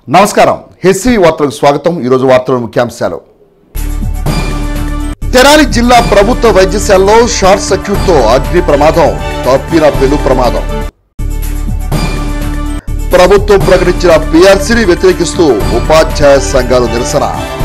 నమస్కారం హెస్సీ వార్తలకు స్వాగతం ఈరోజు వార్తల ముఖ్యాంశాలు తెనాలి జిల్లా ప్రభుత్వ వైద్యశాలలో షార్ట్ సర్క్యూట్ తో అగ్ని ప్రమాదం తప్పిన పెను ప్రమాదం ప్రభుత్వం ప్రకటించిన పీఆర్సీని వ్యతిరేకిస్తూ ఉపాధ్యాయ సంఘాలు నిరసన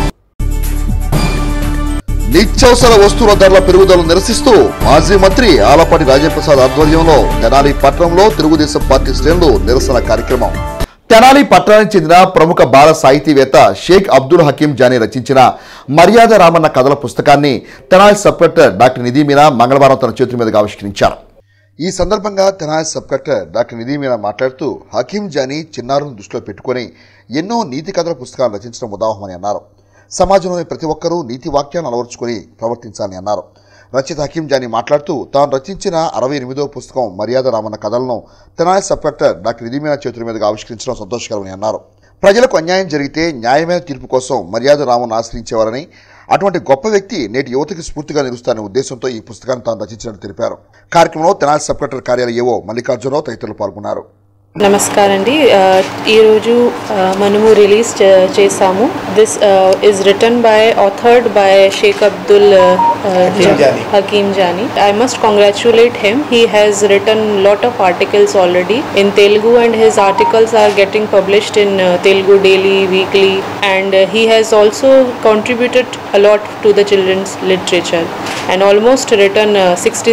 నిత్యావసర వస్తువుల ధరల పెరుగుదలను నిరసిస్తూ మాజీ మంత్రి ఆలపాటి రాజప్రసాద్ ఆధ్వర్యంలో తెనాలి పట్టణంలో తెలుగుదేశం పార్టీ శ్రేణులు నిరసన కార్యక్రమం తెనాలి పట్టణానికి చెందిన ప్రముఖ బాల సాహితీవేత్త షేక్ అబ్దుల్ హకీం జానీ రచించిన మర్యాద రామన్న కథల పుస్తకాన్ని Tenali sub collector doctor Nidhi Meena మంగళవారం తన చేతుల మీదుగా ఆవిష్కరించారు ఈ సందర్భంగా Tenali sub collector doctor Nidhi Meena మాట్లాడుతూ హకీం జానీ చిన్నారులను దృష్టిలో పెట్టుకొని ఎన్నో నీతి కథల పుస్తకాలు రచించడం ఉదాహమని అన్నారు సమాజంలోని ప్రతి ఒక్కరూ నీతి వాక్యాలను అలవర్చుకొని ప్రవర్తించాలని అన్నారు రచయిత హకీం జానీ మాట్లాడుతూ తాను రచించిన అరవై ఎనిమిదో పుస్తకం మర్యాద రామన్న కథలను Tenali sub collector doctor Nidhi Meena చేతుల మీదుగా ఆవిష్కరించడం సంతోషకరమని అన్నారు ప్రజలకు అన్యాయం జరిగితే న్యాయమైన తీర్పు కోసం మర్యాద రామన్ ఆశ్రయించేవారని అటువంటి గొప్ప వ్యక్తి నేటి యువతకి స్ఫూర్తిగా నిలుస్తారనే ఉద్దేశంతో ఈ పుస్తకాన్ని తాను రచించినట్టు తెలిపారు కార్యక్రమంలో తెనాలి సబ్ కలెక్టర్ కార్యాలయ ఏవో మల్లికార్జునరావు తదితరులు పాల్గొన్నారు నమస్కారం అండి ఆ, ఈరోజు ఆ, మనము రిలీజ్ చే- చేసాము this is written by authored by Sheikh Abdul Hakeem Jani I must congratulate him he has written lot of articles already in Telugu and his articles are getting published in Telugu daily weekly and he has also contributed a lot to the children's literature and almost written uh,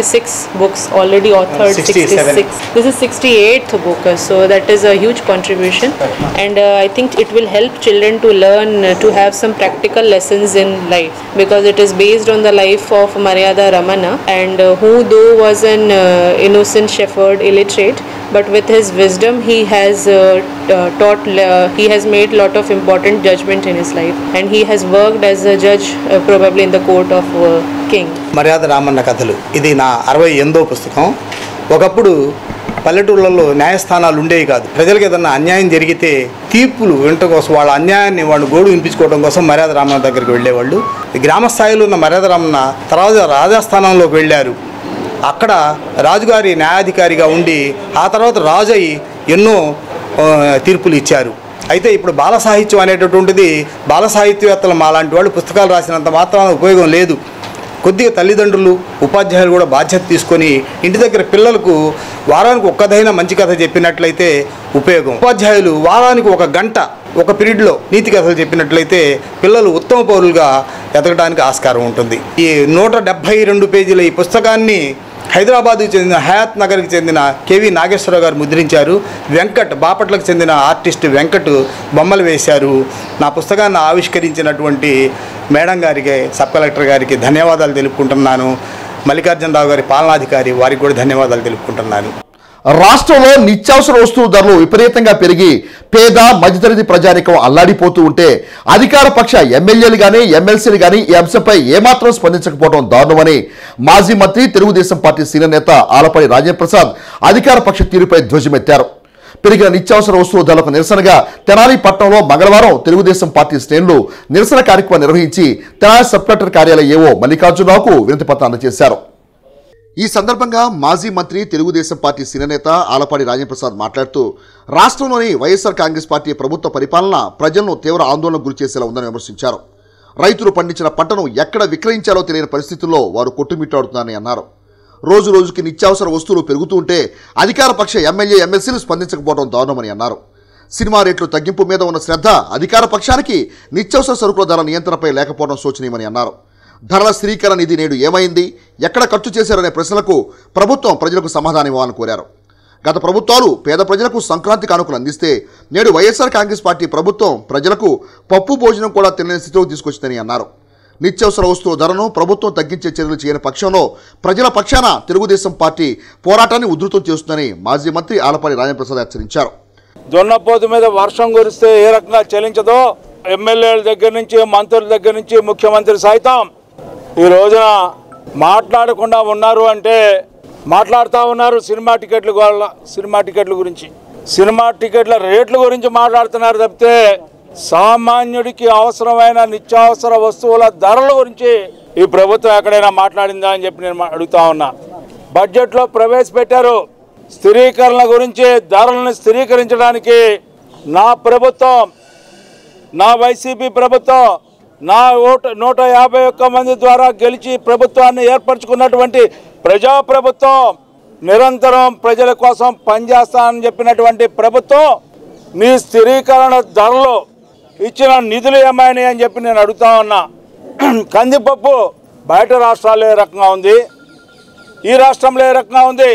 66 books already authored 67. 66 this is 68th book uh, so that is a huge contribution and uh, i think it will help children to learn uh, to have some practical lessons in life because it is based on the life of maryada ramana and uh, who though was an uh, innocent shepherd illiterate but with his wisdom he has uh, uh, taught uh, he has made lot of important judgment in his life and he has worked as a judge uh, probably in the court of uh, king మర్యాద రామన్న కథలు ఇది నా అరవై ఎనిమిదో పుస్తకం ఒకప్పుడు పల్లెటూళ్ళల్లో న్యాయస్థానాలు ఉండేవి కాదు ప్రజలకు ఏదన్నా అన్యాయం జరిగితే తీర్పులు వినటం కోసం వాళ్ళ అన్యాయాన్ని వాళ్ళు గోడు వినిపించుకోవడం కోసం మర్యాద రామన్న దగ్గరికి వెళ్ళేవాళ్ళు ఈ గ్రామ స్థాయిలో ఉన్న మర్యాద రామన్న తర్వాత రాజస్థానంలోకి వెళ్ళారు అక్కడ రాజుగారి న్యాయాధికారిగా ఉండి ఆ తర్వాత రాజు అయి ఎన్నో ఆ, తీర్పులు ఇచ్చారు అయితే ఇప్పుడు బాల సాహిత్యం అనేటటువంటిది బాల సాహిత్యవేత్తలు మాలాంటి వాళ్ళు పుస్తకాలు రాసినంత మాత్రాన ఉపయోగం లేదు కొద్దిగా తల్లిదండ్రులు ఉపాధ్యాయులు కూడా బాధ్యత తీసుకొని ఇంటి దగ్గర పిల్లలకు వారానికి ఒక్కదైనా మంచి కథ చెప్పినట్లయితే ఉపయోగం ఉపాధ్యాయులు వారానికి ఒక గంట ఒక పీరియడ్లో నీతి కథలు చెప్పినట్లయితే పిల్లలు ఉత్తమ పౌరులుగా ఎదగడానికి ఆస్కారం ఉంటుంది ఈ నూట డెబ్భై రెండు పేజీల ఈ పుస్తకాన్ని హైదరాబాద్కు చెందిన హయాత్ నగర్కి చెందిన కేవి నాగేశ్వరరావు గారు ముద్రించారు వెంకట్ బాపట్లకు చెందిన ఆర్టిస్ట్ వెంకట్ బొమ్మలు వేశారు నా పుస్తకాన్ని ఆవిష్కరించినటువంటి మేడం గారికి సబ్ కలెక్టర్ గారికి ధన్యవాదాలు తెలుపుకుంటున్నాను మల్లికార్జునరావు గారి పాలనాధికారి వారికి కూడా ధన్యవాదాలు తెలుపుకుంటున్నాను రాష్ట్రంలో నిత్యావసర వస్తువుల ధరలు విపరీతంగా పెరిగి పేద మధ్యతరగతి ప్రజానికం అల్లాడిపోతూ ఉంటే అధికార పక్ష ఎమ్మెల్యేలు గాని ఎమ్మెల్సీలు గాని ఈ అంశంపై ఏమాత్రం స్పందించకపోవడం దారుణమని మాజీ మంత్రి తెలుగుదేశం పార్టీ సీనియర్ నేత ఆలపల్లి రాజేంద్ర ప్రసాద్ అధికార పక్ష తీరుపై ధ్వజమెత్తారు పెరిగిన నిత్యావసర వస్తువుల ధరలకు నిరసనగా తెనాలి పట్టణంలో మంగళవారం తెలుగుదేశం పార్టీ శ్రేణులు నిరసన కార్యక్రమం నిర్వహించి తెనాలి సబ్ కలెక్టర్ కార్యాలయ ఏవో మల్లికార్జునరావుకు వినతి పత్రం అందజేశారు ఈ సందర్భంగా మాజీ మంత్రి తెలుగుదేశం పార్టీ సీనియర్ నేత ఆలపాడి రాజేంద్రప్రసాద్ మాట్లాడుతూ రాష్ట్రంలోని వైఎస్ఆర్ కాంగ్రెస్ పార్టీ ప్రభుత్వ పరిపాలన ప్రజలను తీవ్ర ఆందోళనకు గురిచేసేలా ఉందని విమర్శించారు రైతులు పండించిన పంటను ఎక్కడ విక్రయించాలో తెలియని పరిస్థితుల్లో వారు కొట్టుమిట్టాడుతున్నారని అన్నారు రోజు రోజుకి నిత్యావసర వస్తువులు పెరుగుతూ ఉంటే అధికార పక్ష ఎమ్మెల్యే ఎమ్మెల్సీలు స్పందించకపోవడం దారుణమని అన్నారు సినిమా రేట్లు తగ్గింపు మీద ఉన్న శ్రద్ధ అధికార పక్షానికి నిత్యావసర సరుకుల ధర నియంత్రణపై లేకపోవడం శోచనీయమని అన్నారు ధరల స్థిరీకరణ నిధి నేడు ఏమైంది ఎక్కడ ఖర్చు చేశారనే ప్రశ్నలకు ప్రభుత్వం ప్రజలకు సమాధానం ఇవ్వాలని కోరారు గత ప్రభుత్వాలు పేద ప్రజలకు సంక్రాంతి కానుకలు అందిస్తే నేడు వైఎస్ఆర్ కాంగ్రెస్ పార్టీ ప్రభుత్వం ప్రజలకు పప్పు భోజనం కూడా తినలేని స్థితిలోకి తీసుకొచ్చిందని అన్నారు నిత్యావసర వస్తువుల ధరను ప్రభుత్వం తగ్గించే చర్యలు చేయని పక్షంలో ప్రజల పక్షాన తెలుగుదేశం పార్టీ పోరాటాన్ని ఉధృతం చేస్తుందని మాజీ మంత్రి ఆలపాటి రాజప్రసాద్ హెచ్చరించారు దున్నపోతు మీద వర్షం కురిస్తే ఏ రకంగా చెల్లించదో ఎమ్మెల్యేల దగ్గర నుంచి మంత్రుల దగ్గర నుంచి ముఖ్యమంత్రి సైతం ఈ రోజున మాట్లాడకుండా ఉన్నారు అంటే మాట్లాడుతూ ఉన్నారు సినిమా టికెట్ల వల్ల సినిమా టికెట్ల గురించి సినిమా టికెట్ల రేట్ల గురించి మాట్లాడుతున్నారు తప్పితే సామాన్యుడికి అవసరమైన నిత్యావసర వస్తువుల ధరల గురించి ఈ ప్రభుత్వం ఎక్కడైనా మాట్లాడిందా అని చెప్పి నేను అడుగుతా ఉన్నా బడ్జెట్లో ప్రవేశపెట్టారు స్థిరీకరణ గురించి ధరలను స్థిరీకరించడానికి నా ప్రభుత్వం నా వైసీపీ ప్రభుత్వం నా ఓటు నూట యాభై ఒక్క మంది ద్వారా గెలిచి ప్రభుత్వాన్ని ఏర్పరచుకున్నటువంటి ప్రజాప్రభుత్వం నిరంతరం ప్రజల కోసం పనిచేస్తానని చెప్పినటువంటి ప్రభుత్వం నీ స్థిరీకరణ ధరలు ఇచ్చిన నిధులు ఏమైనాయి అని చెప్పి నేను అడుగుతా ఉన్నా కందిపప్పు బయట రాష్ట్రాల్లో ఏ రకంగా ఉంది ఈ రాష్ట్రంలో ఏ రకంగా ఉంది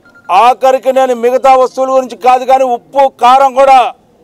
ఆఖరికి నేను మిగతా వస్తువుల గురించి కాదు కానీ ఉప్పు కారం కూడా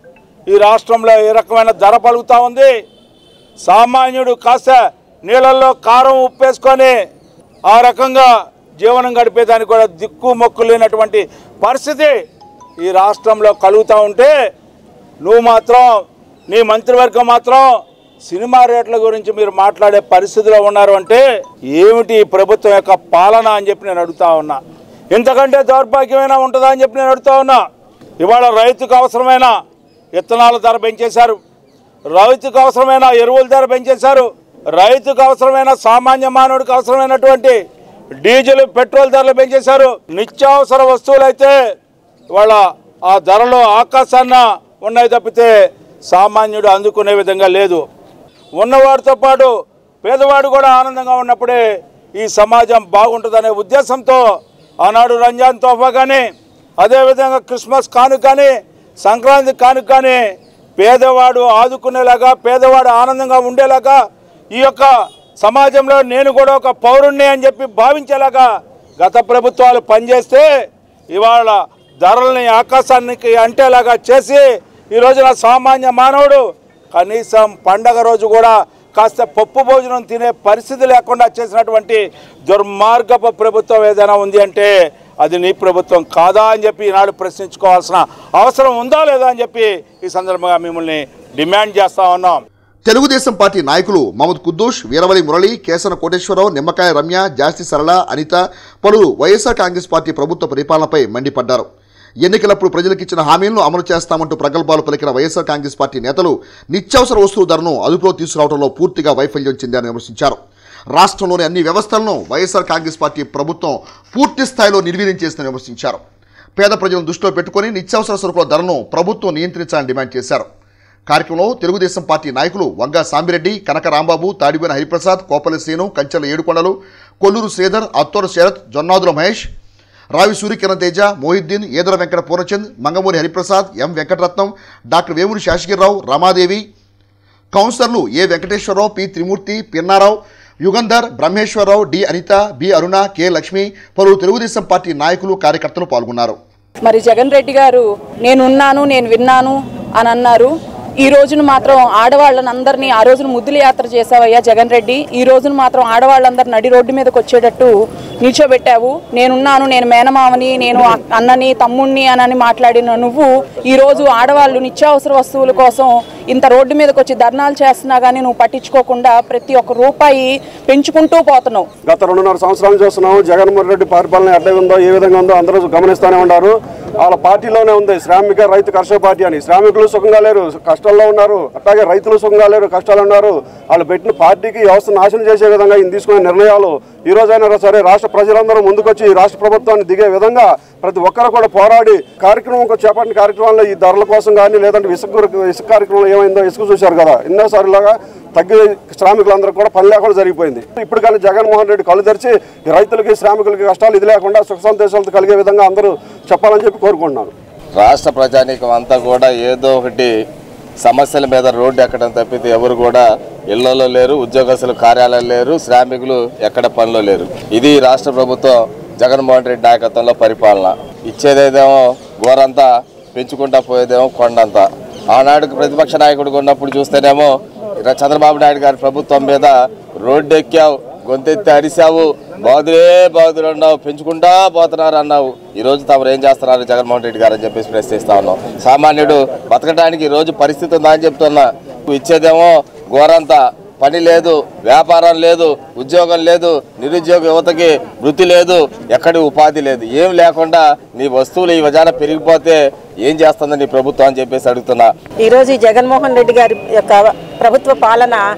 ఈ రాష్ట్రంలో ఏ రకమైన ధర పలుకుతా ఉంది సామాన్యుడు కాస్త నీళ్ళల్లో కారం ఉప్పేసుకొని ఆ రకంగా జీవనం గడిపేదానికి కూడా దిక్కు మొక్కు లేనటువంటి పరిస్థితి ఈ రాష్ట్రంలో కలుగుతూ ఉంటే నువ్వు మాత్రం నీ మంత్రివర్గం మాత్రం సినిమా రేట్ల గురించి మీరు మాట్లాడే పరిస్థితిలో ఉన్నారు అంటే ఏమిటి ఈ ప్రభుత్వం యొక్క పాలన అని చెప్పి నేను అడుగుతా ఉన్నా ఇంతకంటే దౌర్భాగ్యమైనా ఉంటుందా అని చెప్పి నేను అడుగుతా ఉన్నా ఇవాళ రైతుకు అవసరమైన విత్తనాల ధర పెంచేశారు రైతుకు అవసరమైన ఎరువుల ధర పెంచేశారు రైతుకు అవసరమైన సామాన్య మానవుడికి అవసరమైనటువంటి డీజిల్ పెట్రోల్ ధరలు పెంచేశారు నిత్యావసర వస్తువులైతే వాళ్ళ ఆ ధరలు ఆకాశాన్న ఉన్నాయి తప్పితే సామాన్యుడు అందుకునే విధంగా లేదు ఉన్నవాడితో పాటు పేదవాడు కూడా ఆనందంగా ఉన్నప్పుడే ఈ సమాజం బాగుంటుందనే ఉద్దేశంతో ఆనాడు రంజాన్ తోఫా కానీ అదేవిధంగా క్రిస్మస్ కానుక కానీ సంక్రాంతి కానుక కానీ పేదవాడు ఆదుకునేలాగా పేదవాడు ఆనందంగా ఉండేలాగా ఈ యొక్క సమాజంలో నేను కూడా ఒక పౌరుణ్ణి అని చెప్పి భావించేలాగా గత ప్రభుత్వాలు పనిచేస్తే ఇవాళ ధరల్ని ఆకాశానికి అంటేలాగా చేసి ఈ రోజున సామాన్య మానవుడు కనీసం పండగ రోజు కూడా కాస్త పప్పు భోజనం తినే పరిస్థితి లేకుండా చేసినటువంటి దుర్మార్గపు ప్రభుత్వం ఏదైనా ఉంది అంటే అది నీ ప్రభుత్వం కాదా అని చెప్పి ఈనాడు ప్రశ్నించుకోవాల్సిన అవసరం ఉందా లేదా అని చెప్పి ఈ సందర్భంగా మిమ్మల్ని డిమాండ్ చేస్తా ఉన్నాం తెలుగుదేశం పార్టీ నాయకులు మహమ్మద్ కుద్దూష్ వీరవలి మురళి కేసన కోటేశ్వరరావు నిమ్మకాయ రమ్య జాస్తి సరళ అనిత పలువురు వైఎస్ఆర్ కాంగ్రెస్ పార్టీ ప్రభుత్వ పరిపాలనపై మండిపడ్డారు ఎన్నికలప్పుడు ప్రజలకు ఇచ్చిన హామీలను అమలు చేస్తామంటూ ప్రగల్భాలు పలికిన వైఎస్ఆర్ కాంగ్రెస్ పార్టీ నేతలు నిత్యావసర వస్తువుల ధరను అదుపులో తీసుకురావడంలో పూర్తిగా వైఫల్యం చెందారని విమర్శించారు రాష్ట్రంలోని అన్ని వ్యవస్థలను వైఎస్ఆర్ కాంగ్రెస్ పార్టీ ప్రభుత్వం పూర్తి స్థాయిలో నిర్వీర్యం చేసిందని విమర్శించారు పేద ప్రజలను దృష్టిలో పెట్టుకుని నిత్యావసర సరుకుల ధరను ప్రభుత్వం నియంత్రించాలని డిమాండ్ చేశారు కార్యక్రమంలో తెలుగుదేశం పార్టీ నాయకులు వంగా సాంబిరెడ్డి కనక రాంబాబు తాడిపోయిన హరిప్రసాద్ కోపల్లి శ్రీను కంచెల ఏడుకొండలు కొల్లూరు శ్రీధర్ అత్తోరు శరత్ జొన్నాదుల మహేష్ రావి సూర్యకిరణ్ తేజ మోహిద్దీన్ ఏదర వెంకట పూర్ణచంద్ మంగమూరి హరిప్రసాద్ ఎం వెంకటరత్నం డాక్టర్ వేమూరి శాసగిరిరావు రమాదేవి కౌన్సిలర్లు A Venkateswararao P Trimurthy Pinnarao Yugandhar Brahmeswararao D Anitha B Aruna K Lakshmi పలువురు తెలుగుదేశం పార్టీ నాయకులు కార్యకర్తలు పాల్గొన్నారు మరి జగన్ రెడ్డి గారు నేనున్నాను నేను విన్నాను అని అన్నారు ఈ రోజున మాత్రం ఆడవాళ్ళని అందరినీ ఆ రోజున ముద్దుల యాత్ర చేసావయ్యా జగన్ రెడ్డి ఈ రోజున మాత్రం ఆడవాళ్ళందరూ నడి రోడ్డు మీదకి వచ్చేటట్టు నిల్చోబెట్టావు నేనున్నాను నేను మేనమామని నేను అ- అన్నని తమ్ముణ్ణి అనని మాట్లాడిన నువ్వు ఈ రోజు ఆడవాళ్ళు నిత్యావసర వస్తువుల కోసం ఇంత రోడ్డు మీదకి వచ్చి ధర్నాలు చేస్తున్నా కానీ నువ్వు పట్టించుకోకుండా ప్రతి ఒక్క రూపాయి పెంచుకుంటూ పోతున్నావు గత రెండున్నర సంవత్సరాలు చూస్తున్నాం జగన్మోహన్ రెడ్డి పరిపాలన ఎట్లా ఉందో ఏ విధంగా ఉందో అందరూ గమనిస్తూనే ఉన్నారు వాళ్ళ పార్టీలోనే ఉంది శ్రామిక రైతు కర్షక పార్టీ అని శ్రామికులు సుఖంగా లేరు కష్టాల్లో ఉన్నారు అట్లాగే రైతులు సుఖంగా లేరు కష్టాలు ఉన్నారు వాళ్ళు పెట్టిన పార్టీకి వ్యవస్థ నాశనం చేసే విధంగా ఈయన తీసుకునే నిర్ణయాలు ఈ రోజైనా సరే రాష్ట్ర ప్రజలందరూ ముందుకొచ్చి ఈ రాష్ట్ర ప్రభుత్వాన్ని దిగే విధంగా ప్రతి ఒక్కరు కూడా పోరాడి కార్యక్రమం చేపట్టిన కార్యక్రమాల్లో ఈ ధరల కోసం కానీ లేదంటే ఇసుక గురి- ఇసుక కార్యక్రమం ఏమైందో ఇసుక చూశారు కదా ఎన్నోసార్లుగా తగ్గి శ్రామికులందరూ కూడా పని లేకుండా జరిగిపోయింది ఇప్పుడు కానీ జగన్మోహన్ రెడ్డి కళ్ళు తెరిచి ఈ రైతులకి శ్రామికులకి కష్టాలు ఇది లేకుండా సుఖ సంతోషాలతో కలిగే విధంగా అందరూ చెప్పాలని చెప్పి కోరుకుంటున్నాను రాష్ట్ర ప్రజానీకం అంతా కూడా ఏదో ఒకటి సమస్యల మీద రోడ్డు ఎక్కడం తప్పితే ఎవరు కూడా ఇళ్లలో లేరు ఉద్యోగస్తులు కార్యాలయాలు లేరు శ్రామికులు ఎక్కడ పనిలో లేరు ఇది రాష్ట్ర ప్రభుత్వం జగన్మోహన్ రెడ్డి నాయకత్వంలో పరిపాలన ఇచ్చేదేదేమో గోరంతా పెంచుకుంటా పోయేదేమో కొండంతా ఆనాడు ప్రతిపక్ష నాయకుడిగా ఉన్నప్పుడు చూస్తేనేమో ఇలా చంద్రబాబు నాయుడు గారి ప్రభుత్వం మీద రోడ్డు ఎక్కావు గొంతెత్తి అరిశావు బాదులే బాదులు అన్నావు పెంచుకుంటా పోతున్నారు అన్నావు ఈ రోజు తమరు ఏం చేస్తున్నారు జగన్మోహన్ రెడ్డి గారు అని చెప్పేసి ప్రశ్నిస్తా ఉన్నాం సామాన్యుడు బతకడానికి ఈ రోజు పరిస్థితి ఉందా అని చెప్తున్నా ఇచ్చేదేమో ఘోరంతా పని లేదు వ్యాపారం లేదు ఉద్యోగం లేదు నిరుద్యోగ యువతకి వృత్తి లేదు ఎక్కడి ఉపాధి లేదు ఏం లేకుండా నీ వస్తువులు ఈ వజాన పెరిగిపోతే ఏం చేస్తుంది నీ ప్రభుత్వం అని చెప్పేసి అడుగుతున్నా ఈరోజు ఈ జగన్మోహన్ రెడ్డి గారి యొక్క ప్రభుత్వ పాలన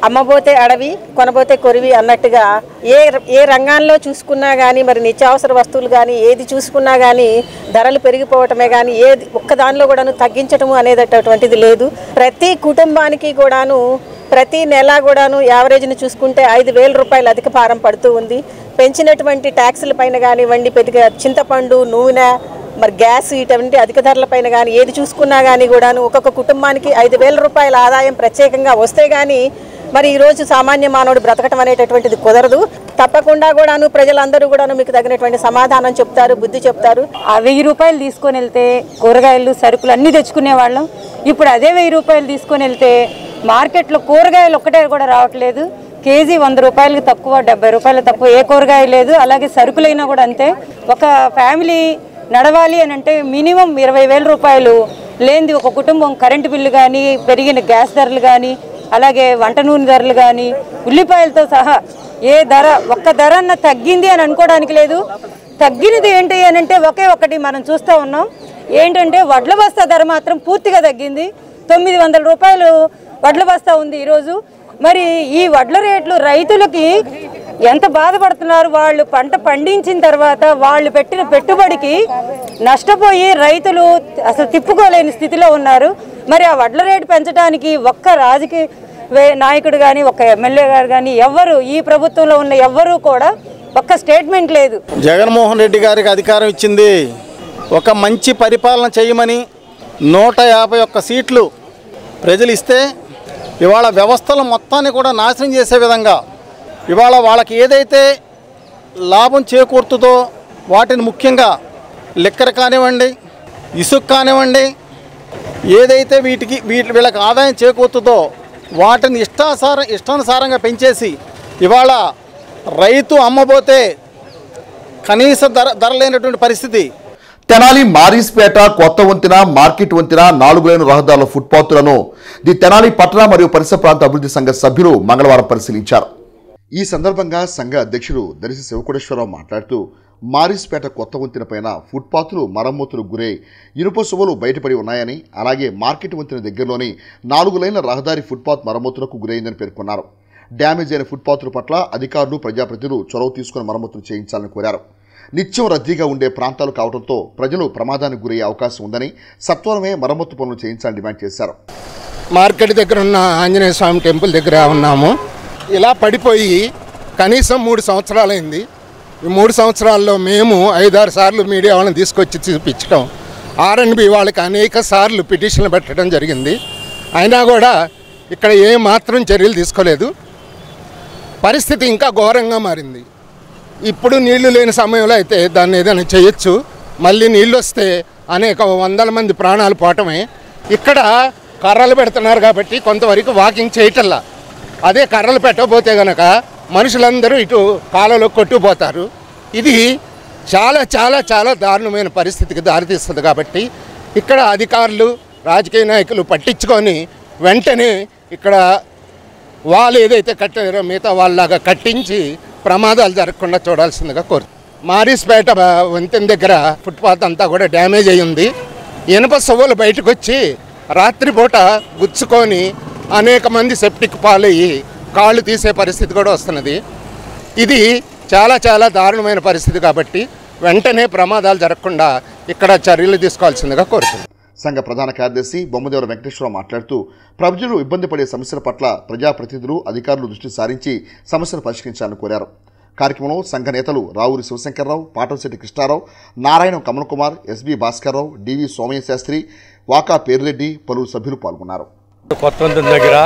అమ్మబోతే అడవి కొనబోతే కొరివి అన్నట్టుగా ఏ ఏ రంగాల్లో చూసుకున్నా కానీ మరి నిత్యావసర వస్తువులు కానీ ఏది చూసుకున్నా కానీ ధరలు పెరిగిపోవటమే కానీ ఏది ఒక్క దానిలో కూడాను తగ్గించటము అనేటటువంటిది లేదు ప్రతి కుటుంబానికి కూడాను ప్రతి నెల కూడాను యావరేజ్ని చూసుకుంటే ఐదు వేల రూపాయలు అధిక భారం పడుతూ ఉంది పెంచినటువంటి ట్యాక్సుల పైన కానివ్వండి పెద్దగా చింతపండు నూనె మరి గ్యాస్ ఇటువంటి అధిక ధరల పైన కానీ ఏది చూసుకున్నా కానీ కూడాను ఒక్కొక్క కుటుంబానికి ఐదు వేల రూపాయల ఆదాయం ప్రత్యేకంగా వస్తే కానీ మరి ఈరోజు సామాన్య మానవుడు బ్రతకటం అనేటటువంటిది కుదరదు తప్పకుండా కూడాను ప్రజలందరూ కూడాను మీకు తగినటువంటి సమాధానం చెప్తారు బుద్ధి చెప్తారు ఆ వెయ్యి రూపాయలు తీసుకొని వెళ్తే కూరగాయలు సరుకులు అన్నీ తెచ్చుకునే వాళ్ళం ఇప్పుడు అదే వెయ్యి రూపాయలు తీసుకొని వెళ్తే మార్కెట్లో కూరగాయలు ఒక్కటే కూడా రావట్లేదు కేజీ వంద రూపాయలకి తక్కువ డెబ్బై రూపాయలు తక్కువ ఏ కూరగాయ లేదు అలాగే సరుకులైనా కూడా అంతే ఒక ఫ్యామిలీ నడవాలి అని అంటే మినిమం ఇరవై వేల రూపాయలు లేనిది ఒక కుటుంబం కరెంటు బిల్లు కానీ పెరిగిన గ్యాస్ ధరలు కానీ అలాగే వంట నూనె ధరలు కానీ ఉల్లిపాయలతో సహా ఏ ధర ఒక్క ధర అన్న తగ్గింది అని అనుకోవడానికి లేదు తగ్గినది ఏంటి అని అంటే ఒకే ఒకటి మనం చూస్తూ ఉన్నాం ఏంటంటే వడ్ల బస్తా ధర మాత్రం పూర్తిగా తగ్గింది తొమ్మిది వందల రూపాయలు వడ్ల బస్తా ఉంది ఈరోజు మరి ఈ వడ్ల రేట్లు రైతులకి ఎంత బాధపడుతున్నారు వాళ్ళు పంట పండించిన తర్వాత వాళ్ళు పెట్టిన పెట్టుబడికి నష్టపోయి రైతులు అసలు తిప్పుకోలేని స్థితిలో ఉన్నారు మరి ఆ వడ్ల రేటు పెంచడానికి ఒక్క రాజకీయ వే- నాయకుడు కానీ ఒక్క ఎమ్మెల్యే గారు కానీ ఎవ్వరు ఈ ప్రభుత్వంలో ఉన్న ఎవ్వరూ కూడా ఒక్క స్టేట్మెంట్ లేదు జగన్మోహన్ రెడ్డి గారికి అధికారం ఇచ్చింది ఒక మంచి పరిపాలన చేయమని నూట యాభై ఒక్క సీట్లు ప్రజలు ఇస్తే ఇవాళ వ్యవస్థల మొత్తాన్ని కూడా నాశనం చేసే విధంగా ఇవాళ వాళ్ళకి ఏదైతే లాభం చేకూరుతుందో వాటిని ముఖ్యంగా లిక్కర్ కానివ్వండి ఇసుక కానివ్వండి ఏదైతే వీటికి వీటి వీళ్ళకి ఆదాయం చేకూరుతుందో వాటిని ఇష్టాసారం ఇష్టానుసారంగా పెంచేసి ఇవాళ రైతు అమ్మబోతే కనీస ధర ధర లేనటువంటి పరిస్థితి తెనాలి మారీస్పేట కొత్త వంతెన మార్కెట్ వంతెన నాలుగు లైన్ రహదారుల ఫుట్పాత్లను ది తెనాలి పట్టణ మరియు పరిసర ప్రాంత అభివృద్ధి సంఘ సభ్యులు మంగళవారం పరిశీలించారు ఈ సందర్భంగా సంఘ అధ్యక్షుడు దర్శి శివకోటేశ్వరరావు మాట్లాడుతూ మారీస్పేట కొత్త వంతెన పైన ఫుట్పాత్లు మరమ్మతులు గురై ఇనుప సువలు బయటపడి ఉన్నాయని అలాగే మార్కెట్ వంతెన దగ్గరలోని నాలుగు లైన్ల రహదారి ఫుట్పాత్ మరమ్మతులకు గురైందని పేర్కొన్నారు డ్యామేజ్ అయిన ఫుట్పాత్ల పట్ల అధికారులు ప్రజాప్రతినిధులు చొరవ తీసుకుని మరమ్మతులు చేయించాలని కోరారు నిత్యం రద్దీగా ఉండే ప్రాంతాలు కావడంతో ప్రజలు ప్రమాదానికి గురయ్యే అవకాశం ఉందని సత్వరమే మరమ్మతు పనులు చేయించాలని డిమాండ్ చేశారు మార్కెట్ దగ్గర ఉన్న ఆంజనేయ స్వామి టెంపుల్ దగ్గర ఉన్నాము ఇలా పడిపోయి కనీసం మూడు సంవత్సరాలైంది ఈ మూడు సంవత్సరాల్లో మేము ఐదారు సార్లు మీడియా వాళ్ళని తీసుకొచ్చి చూపించడం ఆర్ఎన్బి వాళ్ళకి అనేక సార్లు పిటిషన్లు పెట్టడం జరిగింది అయినా కూడా ఇక్కడ ఏ మాత్రం చర్యలు తీసుకోలేదు పరిస్థితి ఇంకా ఘోరంగా మారింది ఇప్పుడు నీళ్లు లేని సమయంలో అయితే దాన్ని ఏదైనా చేయొచ్చు మళ్ళీ నీళ్ళు వస్తే అనేక వందల మంది ప్రాణాలు పోవటమే ఇక్కడ కర్రలు పెడుతున్నారు కాబట్టి కొంతవరకు వాకింగ్ చేయటల్లా అదే కర్రలు పెట్టకపోతే గనక మనుషులందరూ ఇటు కాలలో కొట్టుకుపోతారు ఇది చాలా చాలా చాలా దారుణమైన పరిస్థితికి దారితీస్తుంది కాబట్టి ఇక్కడ అధికారులు రాజకీయ నాయకులు పట్టించుకొని వెంటనే ఇక్కడ వాళ్ళు ఏదైతే కట్టారో మిగతా వాళ్ళలాగా కట్టించి ప్రమాదాలు జరగకుండా చూడాల్సిందిగా కోరు మారిస్పేట బ- వంతెన దగ్గర ఫుట్పాత్ అంతా కూడా డ్యామేజ్ అయి ఉంది ఇనుప సవ్వలు బయటకు వచ్చి రాత్రిపూట గుచ్చుకొని అనేక మంది సెప్టిక్ పాలయ్యి కాళ్ళు తీసే పరిస్థితి కూడా వస్తున్నది ఇది చాలా చాలా దారుణమైన పరిస్థితి కాబట్టి వెంటనే ప్రమాదాలు జరగకుండా ఇక్కడ చర్యలు తీసుకోవాల్సిందిగా కోరుతున్నాను సంఘ ప్రధాన కార్యదర్శి బొమ్మదేవర వెంకటేశ్వరరావు మాట్లాడుతూ ప్రజలు ఇబ్బంది పడే సమస్యల పట్ల ప్రజాప్రతినిధులు అధికారులు దృష్టి సారించి సమస్యను పరిష్కరించాలని కోరారు కార్యక్రమంలో సంఘ నేతలు రావూరి శివశంకర్రావు పాటంశెట్టి కృష్ణారావు నారాయణ కమల్ కుమార్ ఎస్బి భాస్కర్రావు డివి సోమయ్య శాస్త్రి వాకా పేర్రెడ్డి పలువురు సభ్యులు పాల్గొన్నారు కొత్త వంతెన దగ్గర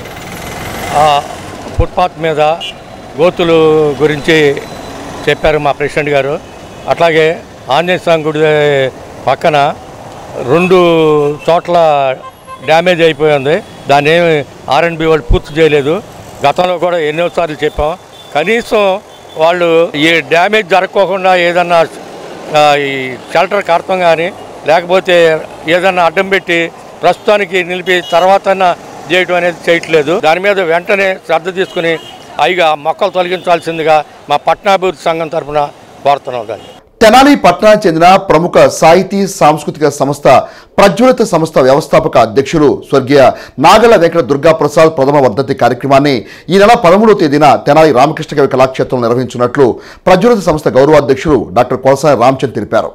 ఆ ఫుట్పాత్ మీద గోతులు గురించి చెప్పారు మా ప్రెసిడెంట్ గారు అట్లాగే ఆంజనేయ స్వామి గుడి పక్కన రెండు చోట్ల డ్యామేజ్ అయిపోయింది దాన్ని ఏమి ఆర్ఎండ్బి వాళ్ళు పూర్తి చేయలేదు గతంలో కూడా ఎన్నోసార్లు చెప్పాం కనీసం వాళ్ళు ఈ డ్యామేజ్ జరగకోకుండా ఏదన్నా ఆ, ఈ షెల్టర్ కడతాం కానీ లేకపోతే ఏదన్నా అడ్డం పెట్టి ప్రస్తుతానికి నిలిపి తర్వాత చేయటం అనేది చేయట్లేదు దాని మీద వెంటనే శ్రద్ధ తీసుకుని అయిగా మొక్కలు తొలగించాల్సిందిగా మా పట్టణాభివృద్ధి సంఘం తరఫున కోరుతున్నాం దాన్ని తెనాలి పట్టణానికి చెందిన ప్రముఖ సాహితీ సాంస్కృతిక సంస్థ ప్రజ్వలిత సంస్థ వ్యవస్థాపక అధ్యక్షులు స్వర్గీయ నాగల వెంకట దుర్గా ప్రసాద్ ప్రథమ వర్ధంతి కార్యక్రమాన్ని ఈ నెల పదమూడవ తేదీన తెనాలి రామకృష్ణ కవి కళాక్షేత్రం నిర్వహించినట్లు ప్రజ్వలిత సంస్థ గౌరవాధ్యక్షులు డాక్టర్ కొలసాని రామచంద్ తెలిపారు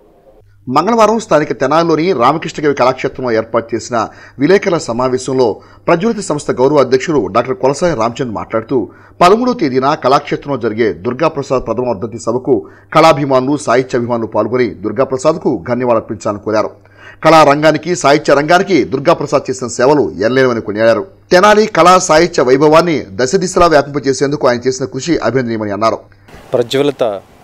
మంగళవారం స్థానిక తెనాలిలోని రామకృష్ణకవి కళాక్షేత్రంలో ఏర్పాటు చేసిన విలేకరుల సమావేశంలో ప్రజ్వలిత సంస్థ గౌరవ అధ్యక్షులు డాక్టర్ కొలసాని రామచంద్ మాట్లాడుతూ పదమూడవ తేదీన కళాక్షేత్రంలో జరిగే దుర్గాప్రసాద్ ప్రథమ వర్ధంతి సభకు కళాభిమానులు సాహిత్యాభిమానులు పాల్గొని దుర్గాప్రసాద్కు ధన్యవాదార్పించాలని కోరారు కళా రంగానికి సాహిత్య రంగానికి దుర్గాప్రసాద్ చేసిన సేవలు ఎల్లేవని కొనియాడారు తెనాలి కళా సాహిత్య వైభవాన్ని దశ దిశలా వ్యాపింపజేసేందుకు ఆయన చేసిన కృషి అభినందనీయమని అన్నారు ప్రజ్వలిత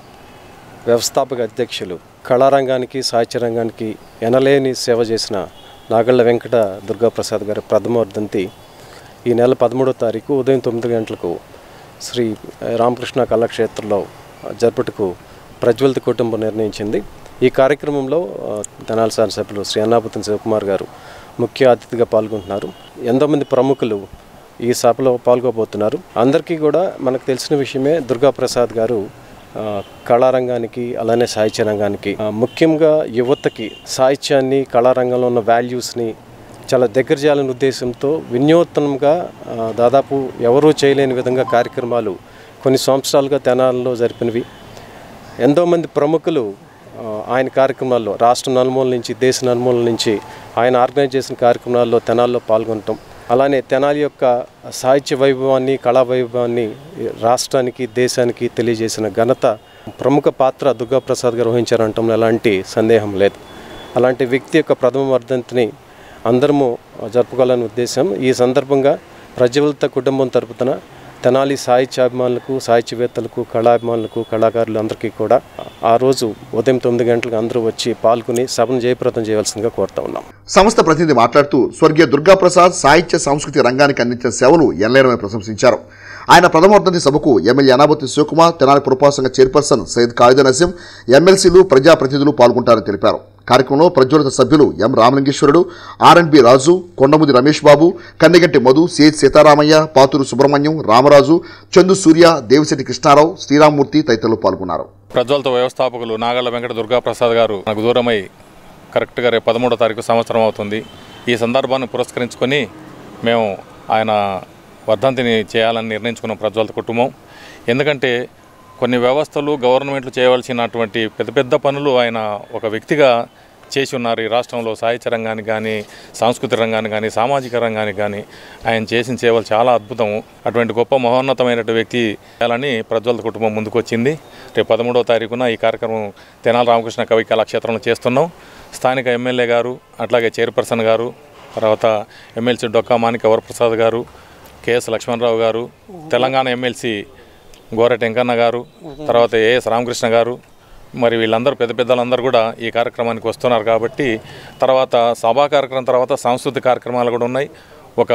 వ్యవస్థాపక అధ్యక్షులు కళారంగానికి సాహిత్య రంగానికి ఎనలేని సేవ చేసిన నాగళ్ళ వెంకట దుర్గాప్రసాద్ గారి ప్రథమ వర్ధంతి ఈ నెల పదమూడో తారీఖు ఉదయం తొమ్మిది గంటలకు శ్రీ రామకృష్ణ కళాక్షేత్రంలో జరుపుటకు ప్రజ్వలిత కుటుంబం నిర్ణయించింది ఈ కార్యక్రమంలో ఆ, తెనాలి శాసనసభ్యులు శ్రీ అన్నాపుతం శివకుమార్ గారు ముఖ్య అతిథిగా పాల్గొంటున్నారు ఎంతోమంది ప్రముఖులు ఈ సభలో పాల్గొబోతున్నారు అందరికీ కూడా మనకు తెలిసిన విషయమే దుర్గాప్రసాద్ గారు ఆ, కళారంగానికి అలానే సాహిత్య రంగానికి ఆ, ముఖ్యంగా యువతకి సాహిత్యాన్ని కళారంగంలో ఉన్న వాల్యూస్ని చాలా దగ్గర చేయాలనే ఉద్దేశంతో వినూత్నంగా ఆ, దాదాపు ఎవరూ చేయలేని విధంగా కార్యక్రమాలు కొన్ని సంవత్సరాలుగా తెనాలలో జరిపినవి ఎంతోమంది ప్రముఖులు ఆ, ఆయన కార్యక్రమాల్లో రాష్ట్ర నలుమూల నుంచి దేశ నలుమూల నుంచి ఆయన ఆర్గనైజ్ చేసిన కార్యక్రమాల్లో తెనాల్లో పాల్గొనటం అలానే తెనాలి యొక్క సాహిత్య వైభవాన్ని కళా వైభవాన్ని రాష్ట్రానికి దేశానికి తెలియజేసిన ఘనత ప్రముఖ పాత్ర దుర్గాప్రసాద్ గారు వహించారంటంలో ఎలాంటి సందేహం లేదు అలాంటి వ్యక్తి యొక్క ప్రథమ వర్ధంతిని అందరము జరుపుకోవాలనే ఉద్దేశం ఈ సందర్భంగా ప్రజ్వలిత కుటుంబం తరపున తెనాలి సాహిత్యాభిమానులకు సాహిత్యవేత్తలకు కళాభిమానులకు కళాకారులు అందరికీ కూడా ఆ రోజు ఉదయం తొమ్మిది గంటలకు అందరూ వచ్చి పాల్గొని సభను జయప్రదం చేయవలసిందిగా కోరుతా ఉన్నాం సంస్థ ప్రతినిధి మాట్లాడుతూ స్వర్గీయ దుర్గాప్రసాద్ సాహిత్య సాంస్కృతిక రంగానికి అందించిన సేవలు ఎల్లేరమని ప్రశంసించారు ఆయన ప్రథమ వర్ధంతి సభకు ఎమ్మెల్యే అనాబతి శివకుమార్ తెనాలి పురపాలక చైర్పర్సన్ సయ్యద్ ఖాయిదా నసీం ఎమ్మెల్సీలు ప్రజాప్రతినిధులు పాల్గొంటారని తెలిపారు కార్యక్రమంలో ప్రజ్వలిత సభ్యులు M Ramalingeswarudu RNB Raju Kondamudi Ramesh Babu Kannegunti Madhu CH Sitaramayya Pathuru Subrahmanyam Ramaraju Chandu Surya Devisetti Krishnarao Sriramamurthy తదితరులు పాల్గొన్నారు ప్రజ్వలత వ్యవస్థాపకులు నాగళ్ళ వెంకట దుర్గాప్రసాద్ గారు నాకు దూరమై కరెక్ట్గా రేపు పదమూడో తారీఖు సంవత్సరం అవుతుంది ఈ సందర్భాన్ని పురస్కరించుకొని మేము ఆయన వర్ధంతిని చేయాలని నిర్ణయించుకున్నాం ప్రజ్వలత కుటుంబం ఎందుకంటే కొన్ని వ్యవస్థలు గవర్నమెంట్లు చేయవలసినటువంటి పెద్ద పెద్ద పనులు ఆయన ఒక వ్యక్తిగా చేసి ఉన్నారు ఈ రాష్ట్రంలో సాహిత్య రంగానికి కానీ సాంస్కృతిక రంగానికి కానీ సామాజిక రంగానికి కానీ ఆయన చేసిన సేవలు చాలా అద్భుతం అటువంటి గొప్ప మహోన్నతమైన వ్యక్తి చేయాలని ప్రజ్వలత కుటుంబం ముందుకు వచ్చింది రేపు పదమూడవ తారీఖున ఈ కార్యక్రమం తెనాలి రామకృష్ణ కవి కళాక్షేత్రంలో చేస్తున్నాం స్థానిక ఎమ్మెల్యే గారు అట్లాగే చైర్పర్సన్ గారు తర్వాత ఎమ్మెల్సీ డొక్కా మాణిక వరప్రసాద్ గారు కెఎస్ లక్ష్మణరావు గారు తెలంగాణ ఎమ్మెల్సీ గోరెట్ వెంకన్న గారు తర్వాత ఏఎస్ రామకృష్ణ గారు మరి వీళ్ళందరూ పెద్ద పెద్దలందరూ కూడా ఈ కార్యక్రమానికి వస్తున్నారు కాబట్టి తర్వాత సభా కార్యక్రమం తర్వాత సాంస్కృతిక కార్యక్రమాలు కూడా ఉన్నాయి ఒక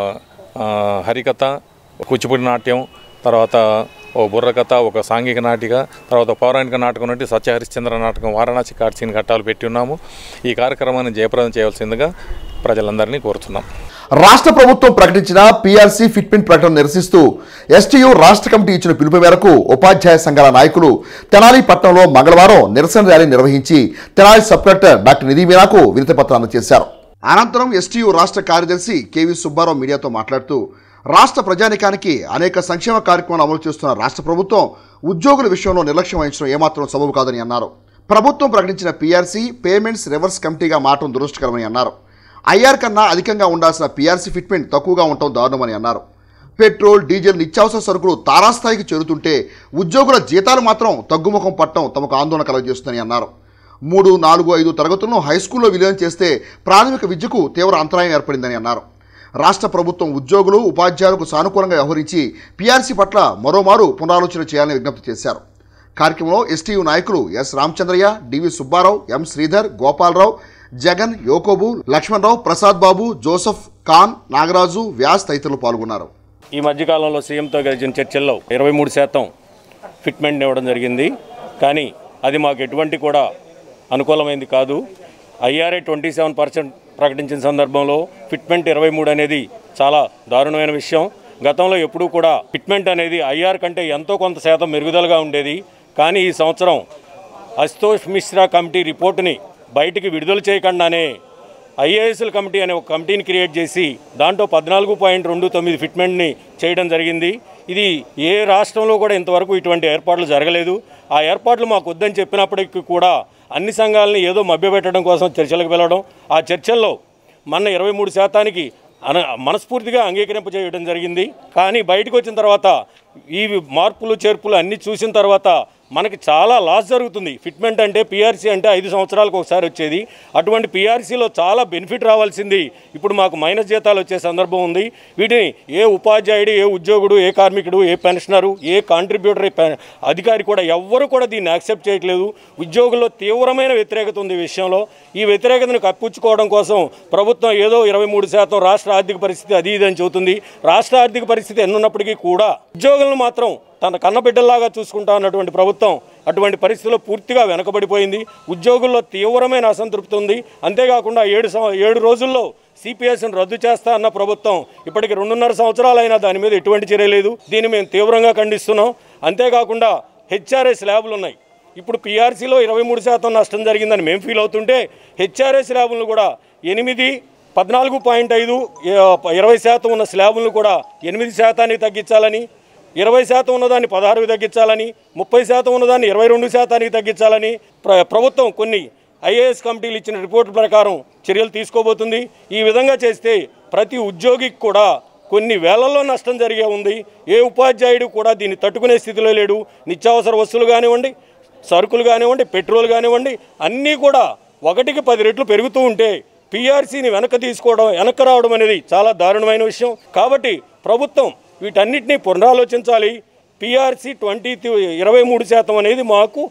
ఆ, హరికథ కూచిపూడి నాట్యం తర్వాత ఓ బుర్రకథ ఒక సాంఘిక నాటిక తర్వాత పౌరాణిక నాటకం నుండి సత్య హరిశ్చంద్ర నాటకం వారణాసి కార్సీని ఘట్టాలు పెట్టి ఉన్నాము ఈ కార్యక్రమాన్ని జయప్రదం చేయవలసిందిగా ప్రజలందరినీ కోరుతున్నాం రాష్ట్ర ప్రభుత్వం ప్రకటించిన పీఆర్సీ ఫిట్మెంట్ ప్రకటన నిరసిస్తూ ఎస్టీయు రాష్ట్ర కమిటీ ఇచ్చిన పిలుపు మేరకు ఉపాధ్యాయ సంఘాల నాయకులు తెనాలి పట్టణంలో మంగళవారం నిరసన ర్యాలీ నిర్వహించి Tenali sub collector doctor Nidhi మీనాకు వినతి పత్రం అందజేశారు అనంతరం ఎస్టీయు రాష్ట్ర కార్యదర్శి కేవీ సుబ్బారావు మీడియాతో మాట్లాడుతూ రాష్ట్ర ప్రజానికానికి అనేక సంక్షేమ కార్యక్రమాలు అమలు చేస్తున్న రాష్ట్ర ప్రభుత్వం ఉద్యోగుల విషయంలో నిర్లక్ష్యం వహించడం ఏమాత్రం సబబు కాదని అన్నారు ప్రభుత్వం ప్రకటించిన పీఆర్సీ పేమెంట్స్ రివర్స్ కమిటీగా మారడం దురదృష్టకరమని అన్నారు ఐఆర్ కన్నా అధికంగా ఉండాల్సిన పీఆర్సీ ఫిట్మెంట్ తక్కువగా ఉండటం దారుణమని అన్నారు పెట్రోల్ డీజిల్ నిత్యావసర సరుకులు తారాస్థాయికి చేరుతుంటే ఉద్యోగుల జీతాలు మాత్రం తగ్గుముఖం పట్టడం తమకు ఆందోళన కలుగజేస్తుందని అన్నారు మూడు నాలుగు ఐదు తరగతులను హైస్కూల్లో విలీనం చేస్తే ప్రాథమిక విద్యకు తీవ్ర అంతరాయం ఏర్పడిందని అన్నారు రాష్ట్ర ప్రభుత్వం ఉద్యోగులు ఉపాధ్యాయులకు సానుకూలంగా వ్యవహరించి పీఆర్సీ పట్ల మరోమారు పునరాలోచన చేయాలని విజ్ఞప్తి చేశారు కార్యక్రమంలో ఎస్టీయు నాయకులు S Ramachandraiah DV Subbarao M Sridhar Gopalarao Jagan Yokobu Lakshmanarao Prasad Babu Joseph Khan Nagaraju Vyas తదితరులు పాల్గొన్నారు ఈ మధ్యకాలంలో సీఎంతో గడిచిన చర్చల్లో ఇరవై మూడు శాతం ఫిట్మెంట్ ఇవ్వడం జరిగింది కానీ అది మాకు ఎటువంటి కూడా అనుకూలమైంది కాదు ఐఆర్ఏ ట్వంటీ సెవెన్ పర్సెంట్ ప్రకటించిన సందర్భంలో ఫిట్మెంట్ ఇరవై మూడు అనేది చాలా దారుణమైన విషయం గతంలో ఎప్పుడూ కూడా ఫిట్మెంట్ అనేది ఐఆర్ కంటే ఎంతో కొంత శాతం మెరుగుదలగా ఉండేది కానీ ఈ సంవత్సరం అశుతోష్ మిశ్రా కమిటీ రిపోర్టుని బయటికి విడుదల చేయకుండానే ఐఏఎస్ఎల్ కమిటీ అనే ఒక కమిటీని క్రియేట్ చేసి దాంట్లో పద్నాలుగు పాయింట్ రెండు తొమ్మిది ఫిట్మెంట్ని చేయడం జరిగింది ఇది ఏ రాష్ట్రంలో కూడా ఇంతవరకు ఇటువంటి ఏర్పాట్లు జరగలేదు ఆ ఏర్పాట్లు మాకు వద్దని చెప్పినప్పటికీ కూడా అన్ని సంఘాలని ఏదో మభ్యపెట్టడం కోసం చర్చలకు వెళ్ళడం ఆ చర్చల్లో మన ఇరవై మూడు శాతానికి అన మనస్ఫూర్తిగా అంగీకరింప చేయడం జరిగింది కానీ బయటకు వచ్చిన తర్వాత ఈ మార్పులు చేర్పులు అన్నీ చూసిన తర్వాత మనకి చాలా లాస్ జరుగుతుంది ఫిట్మెంట్ అంటే పిఆర్సీ అంటే ఐదు సంవత్సరాలకు ఒకసారి వచ్చేది అటువంటి పిఆర్సీలో చాలా బెనిఫిట్ రావాల్సింది ఇప్పుడు మాకు మైనస్ జీతాలు వచ్చే సందర్భం ఉంది వీటిని ఏ ఉపాధ్యాయుడు ఏ ఉద్యోగుడు ఏ కార్మికుడు ఏ పెన్షనరు ఏ కాంట్రిబ్యూటర్ అధికారి కూడా ఎవ్వరు కూడా దీన్ని యాక్సెప్ట్ చేయట్లేదు ఉద్యోగుల్లో తీవ్రమైన వ్యతిరేకత ఉంది ఈ విషయంలో ఈ వ్యతిరేకతను కప్పించుకోవడం కోసం ప్రభుత్వం ఏదో ఇరవై మూడు శాతం రాష్ట్ర ఆర్థిక పరిస్థితి అది ఇది అని చెబుతుంది రాష్ట్ర ఆర్థిక పరిస్థితి ఎన్నున్నప్పటికీ కూడా ఉద్యోగులను మాత్రం తన కన్నబిడ్డల్లాగా చూసుకుంటా ఉన్నటువంటి ప్రభుత్వం అటువంటి పరిస్థితుల్లో పూర్తిగా వెనకబడిపోయింది ఉద్యోగుల్లో తీవ్రమైన అసంతృప్తి ఉంది అంతేకాకుండా ఏడు సం- ఏడు రోజుల్లో సిపిఎస్ను రద్దు చేస్తా అన్న ప్రభుత్వం ఇప్పటికి రెండున్నర సంవత్సరాలైనా దాని మీద ఎటువంటి చర్య లేదు దీన్ని మేము తీవ్రంగా ఖండిస్తున్నాం అంతేకాకుండా హెచ్ఆర్ఏ స్లాబులు ఉన్నాయి ఇప్పుడు పిఆర్సీలో ఇరవై మూడు శాతం నష్టం జరిగిందని మేము ఫీల్ అవుతుంటే హెచ్ఆర్ఏ స్లాబులను కూడా ఎనిమిది పద్నాలుగు పాయింట్ ఐదు ఇరవై శాతం ఉన్న స్లాబులను కూడా ఎనిమిది శాతానికి తగ్గించాలని ఇరవై శాతం ఉన్నదాన్ని పదహారుకి తగ్గించాలని ముప్పై శాతం ఉన్నదాన్ని ఇరవై రెండు శాతానికి తగ్గించాలని ప్ర ప్రభుత్వం కొన్ని ఐఏఎస్ కమిటీలు ఇచ్చిన రిపోర్ట్ ప్రకారం చర్యలు తీసుకోబోతుంది ఈ విధంగా చేస్తే ప్రతి ఉద్యోగికి కూడా కొన్ని వేలల్లో నష్టం జరిగే ఉంది ఏ ఉపాధ్యాయుడు కూడా దీన్ని తట్టుకునే స్థితిలో లేడు నిత్యావసర వస్తువులు కానివ్వండి సరుకులు కానివ్వండి పెట్రోల్ కానివ్వండి అన్నీ కూడా ఒకటికి పది రెట్లు పెరుగుతూ ఉంటే పీఆర్సీని వెనక్కి తీసుకోవడం వెనక్కి రావడం అనేది చాలా దారుణమైన విషయం కాబట్టి ప్రభుత్వం వీటన్నిటినీ పునరాలోచించాలి పీఆర్సీ ట్వంటీ ఇరవై మూడు శాతం అనేది మాకు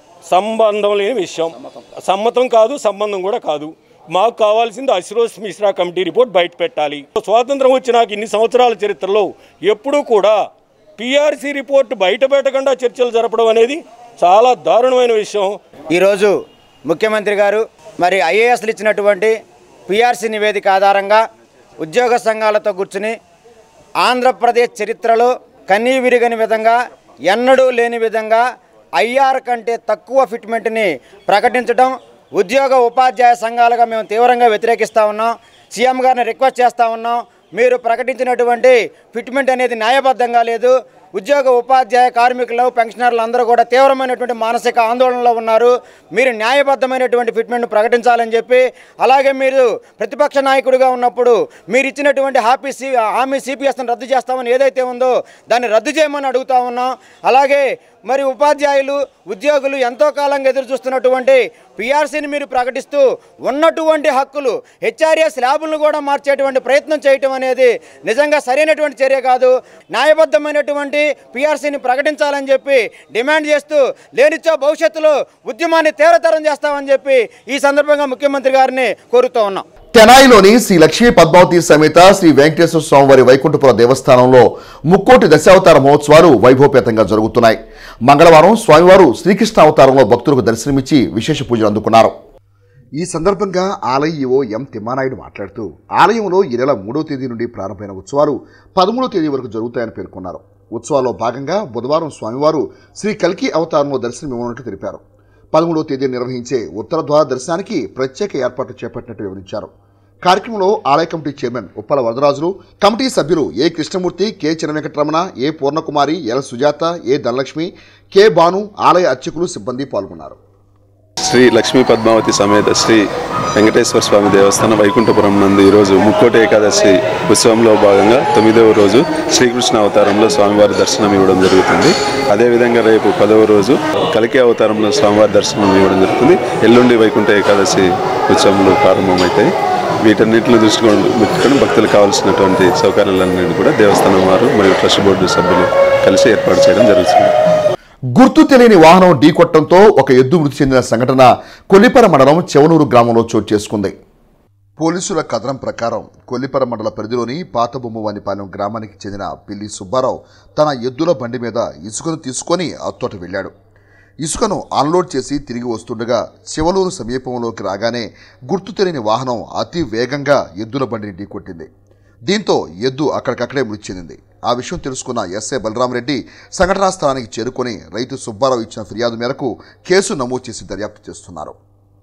సంబంధం లేని విషయం సమ్మతం కాదు సంబంధం కూడా కాదు మాకు కావాల్సింది అసిరోస్ మిశ్రా కమిటీ రిపోర్ట్ బయట పెట్టాలి స్వాతంత్రం వచ్చినాక ఇన్ని సంవత్సరాల చరిత్రలో ఎప్పుడూ కూడా పీఆర్సీ రిపోర్ట్ బయట పెట్టకుండా చర్చలు జరపడం అనేది చాలా దారుణమైన విషయం ఈరోజు ముఖ్యమంత్రి గారు మరి ఐఏఎస్లు ఇచ్చినటువంటి పిఆర్సీ నివేదిక ఆధారంగా ఉద్యోగ సంఘాలతో కూర్చుని ఆంధ్రప్రదేశ్ చరిత్రలో కన్నీ విరిగని విధంగా ఎన్నడూ లేని విధంగా ఐఆర్ కంటే తక్కువ ఫిట్మెంట్ని ప్రకటించడం ఉద్యోగ ఉపాధ్యాయ సంఘాలుగా మేము తీవ్రంగా వ్యతిరేకిస్తూ ఉన్నాం సీఎం గారిని రిక్వెస్ట్ చేస్తూ ఉన్నాం మీరు ప్రకటించినటువంటి ఫిట్మెంట్ అనేది న్యాయబద్ధంగా లేదు ఉద్యోగ ఉపాధ్యాయ కార్మికులు పెన్షనర్లు అందరూ కూడా తీవ్రమైనటువంటి మానసిక ఆందోళనలో ఉన్నారు మీరు న్యాయబద్ధమైనటువంటి ఫిట్మెంట్ను ప్రకటించాలని చెప్పి అలాగే మీరు ప్రతిపక్ష నాయకుడిగా ఉన్నప్పుడు మీరు ఇచ్చినటువంటి హామీ సి హామీ సిపిఎస్ను రద్దు చేస్తామని ఏదైతే ఉందో దాన్ని రద్దు చేయమని అడుగుతా ఉన్నాం అలాగే మరి ఉపాధ్యాయులు ఉద్యోగులు ఎంతో కాలంగా ఎదురు చూస్తున్నటువంటి పిఆర్సీని మీరు ప్రకటిస్తూ ఉన్నటువంటి హక్కులు హెచ్ఆర్ఏ స్లాబులను కూడా మార్చేటువంటి ప్రయత్నం చేయటం అనేది నిజంగా సరైనటువంటి చర్య కాదు న్యాయబద్ధమైనటువంటి పిఆర్సీని ప్రకటించాలని చెప్పి డిమాండ్ చేస్తూ లేనిచ్చో భవిష్యత్తులో ఉద్యమాన్ని తీవ్రతరం చేస్తామని చెప్పి ఈ సందర్భంగా ముఖ్యమంత్రి గారిని కోరుతూ ఉన్నాం తెనాయిలోని శ్రీ లక్ష్మీ పద్మావతి సమేత శ్రీ వెంకటేశ్వర స్వామివారి వైకుంఠపుర దేవస్థానంలో ముక్కోటి దశావతార మహోత్సవాలు వైభవపేతంగా జరుగుతున్నాయి మంగళవారం స్వామివారు శ్రీకృష్ణ అవతారంలో భక్తులకు దర్శనమిచ్చి విశేష పూజలు అందుకున్నారు ఈ సందర్భంగా ఆలయ ఈవో ఎం తిమ్మానాయుడు మాట్లాడుతూ ఆలయంలో ఈ నెల మూడో తేదీ నుండి ప్రారంభమైన ఉత్సవాలు పదమూడో తేదీ వరకు జరుగుతాయని పేర్కొన్నారు ఉత్సవాల్లో భాగంగా బుధవారం స్వామివారు శ్రీ కల్కి అవతారంలో దర్శనమివ్వనున్నట్లు తెలిపారు పదమూడవ తేదీ నిర్వహించే ఉత్తర ద్వార దర్శనానికి ప్రత్యేక ఏర్పాట్లు చేపట్టినట్టు వివరించారు కార్యక్రమంలో ఆలయ committee chairman Uppala Varadarajulu committee సభ్యులు A Krishnamurthy K Chinavenkataramana A Purnakumari L Sujatha A Dhanalakshmi K Bhanu ఆలయ అర్చకులు సిబ్బంది పాల్గొన్నారు శ్రీ లక్ష్మీ పద్మావతి సమేత శ్రీ వెంకటేశ్వర స్వామి దేవస్థానం వైకుంఠపురం నందు ఈరోజు ముక్కోటి ఏకాదశి ఉత్సవంలో భాగంగా తొమ్మిదవ రోజు శ్రీకృష్ణ అవతారంలో స్వామివారి దర్శనం ఇవ్వడం జరుగుతుంది అదేవిధంగా రేపు పదవ రోజు కలికి అవతారంలో స్వామివారి దర్శనం ఇవ్వడం జరుగుతుంది ఎల్లుండి వైకుంఠ ఏకాదశి ఉత్సవంలో ప్రారంభమవుతాయి వీటన్నిటిని దృష్టిలో పెట్టుకొని భక్తులకు కావాల్సినటువంటి సౌకర్యాలన్నింటినీ కూడా దేవస్థానం వారు మరియు ట్రస్ట్ బోర్డు సభ్యులు కలిసి ఏర్పాటు చేయడం జరుగుతుంది గుర్తు తెలియని వాహనం ఢీకొట్టడంతో ఒక ఎద్దు మృతి చెందిన సంఘటన కొల్లిపర మండలం చెవనూరు గ్రామంలో చోటు చేసుకుంది పోలీసుల కథనం ప్రకారం కొల్లిపర మండల పరిధిలోని పాతబొమ్మవానిపాలెం గ్రామానికి చెందిన పిల్లి సుబ్బారావు తన ఎద్దుల బండి మీద ఇసుకను తీసుకొని అత్తోట వెళ్ళాడు ఇసుకను అన్లోడ్ చేసి తిరిగి వస్తుండగా శివలూరు సమీపంలోకి రాగానే గుర్తు తెలియని వాహనం అతి వేగంగా ఎద్దుల బండిని ఢీకొట్టింది దీంతో ఎద్దు అక్కడికక్కడే మృతి చెందింది ఆ విషయం తెలుసుకున్న ఎస్ఐ బలరామరెడ్డి సంఘటనా స్థలానికి చేరుకొని రైతు సుబ్బారావు ఇచ్చిన ఫిర్యాదు మేరకు కేసు నమోదు చేసి దర్యాప్తు చేస్తున్నారు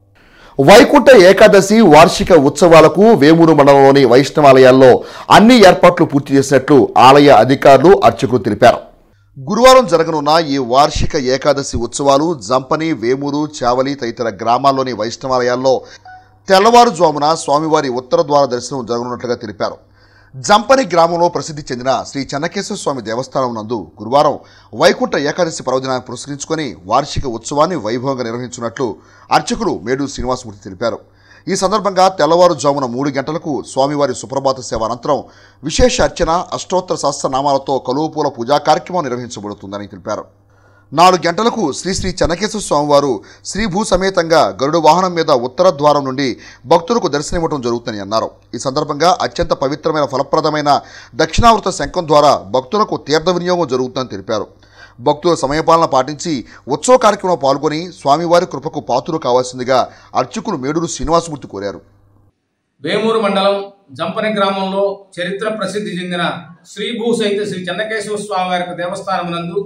వైకుంఠ ఏకాదశి వార్షిక ఉత్సవాలకు వేమూరు మండలంలోని వైష్ణవాలయాల్లో అన్ని ఏర్పాట్లు పూర్తి చేసినట్లు ఆలయ అధికారులు అర్చకులు తెలిపారు గురువారం జరగనున్న ఈ వార్షిక ఏకాదశి ఉత్సవాలు జంపని వేమూరు చావలి తదితర గ్రామాల్లోని వైష్ణవాలయాల్లో తెల్లవారుజామున స్వామివారి ఉత్తర ద్వార దర్శనం జరగనున్నట్లుగా తెలిపారు జంపని గ్రామంలో ప్రసిద్ధి చెందిన శ్రీ చెన్నకేశ్వర స్వామి దేవస్థానం నందు గురువారం వైకుంఠ ఏకాదశి పర్వదినాన్ని పురస్కరించుకొని వార్షిక ఉత్సవాన్ని వైభవంగా నిర్వహించున్నట్లు అర్చకులు మేడు శ్రీనివాసమూర్తి తెలిపారు ఈ సందర్భంగా తెల్లవారుజామున మూడు గంటలకు స్వామివారి సుప్రభాత సేవ అనంతరం విశేష అర్చన అష్టోత్తర సహస్రనామాలతో కలువుపూల పూజా కార్యక్రమం నిర్వహించబడుతుందని తెలిపారు నాలుగు గంటలకు శ్రీ శ్రీ చెన్నకేశ్వర స్వామివారు శ్రీభూ సమేతంగా గరుడు వాహనం మీద ఉత్తర ద్వారం నుండి భక్తులకు దర్శనమివ్వడం జరుగుతుందని అన్నారు ఈ సందర్భంగా అత్యంత పవిత్రమైన ఫలప్రదమైన దక్షిణావృత శంఖం ద్వారా భక్తులకు తీర్థ వినియోగం జరుగుతుందని తెలిపారు భక్తుల సమయపాలన పాటించి ఉత్సవ కార్యక్రమంలో పాల్గొని స్వామివారి కృపకు పాత్రలు కావాల్సిందిగా అర్చకులు మేడూరు శ్రీనివాసమూర్తి కోరారు వేమూరు మండలం జంపని గ్రామంలో చరిత్ర ప్రసిద్ధి చెందిన శ్రీభూ సహిత శ్రీ చెన్నకేశ్వర స్వామి వారి దేవస్థానం నందు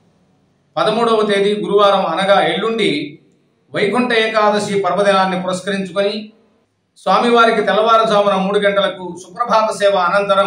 పదమూడవ తేదీ గురువారం అనగా ఎల్లుండి వైకుంఠ ఏకాదశి పర్వదినాన్ని పురస్కరించుకొని స్వామివారికి తెల్లవారుజామున మూడు గంటలకు సుప్రభాత సేవ అనంతరం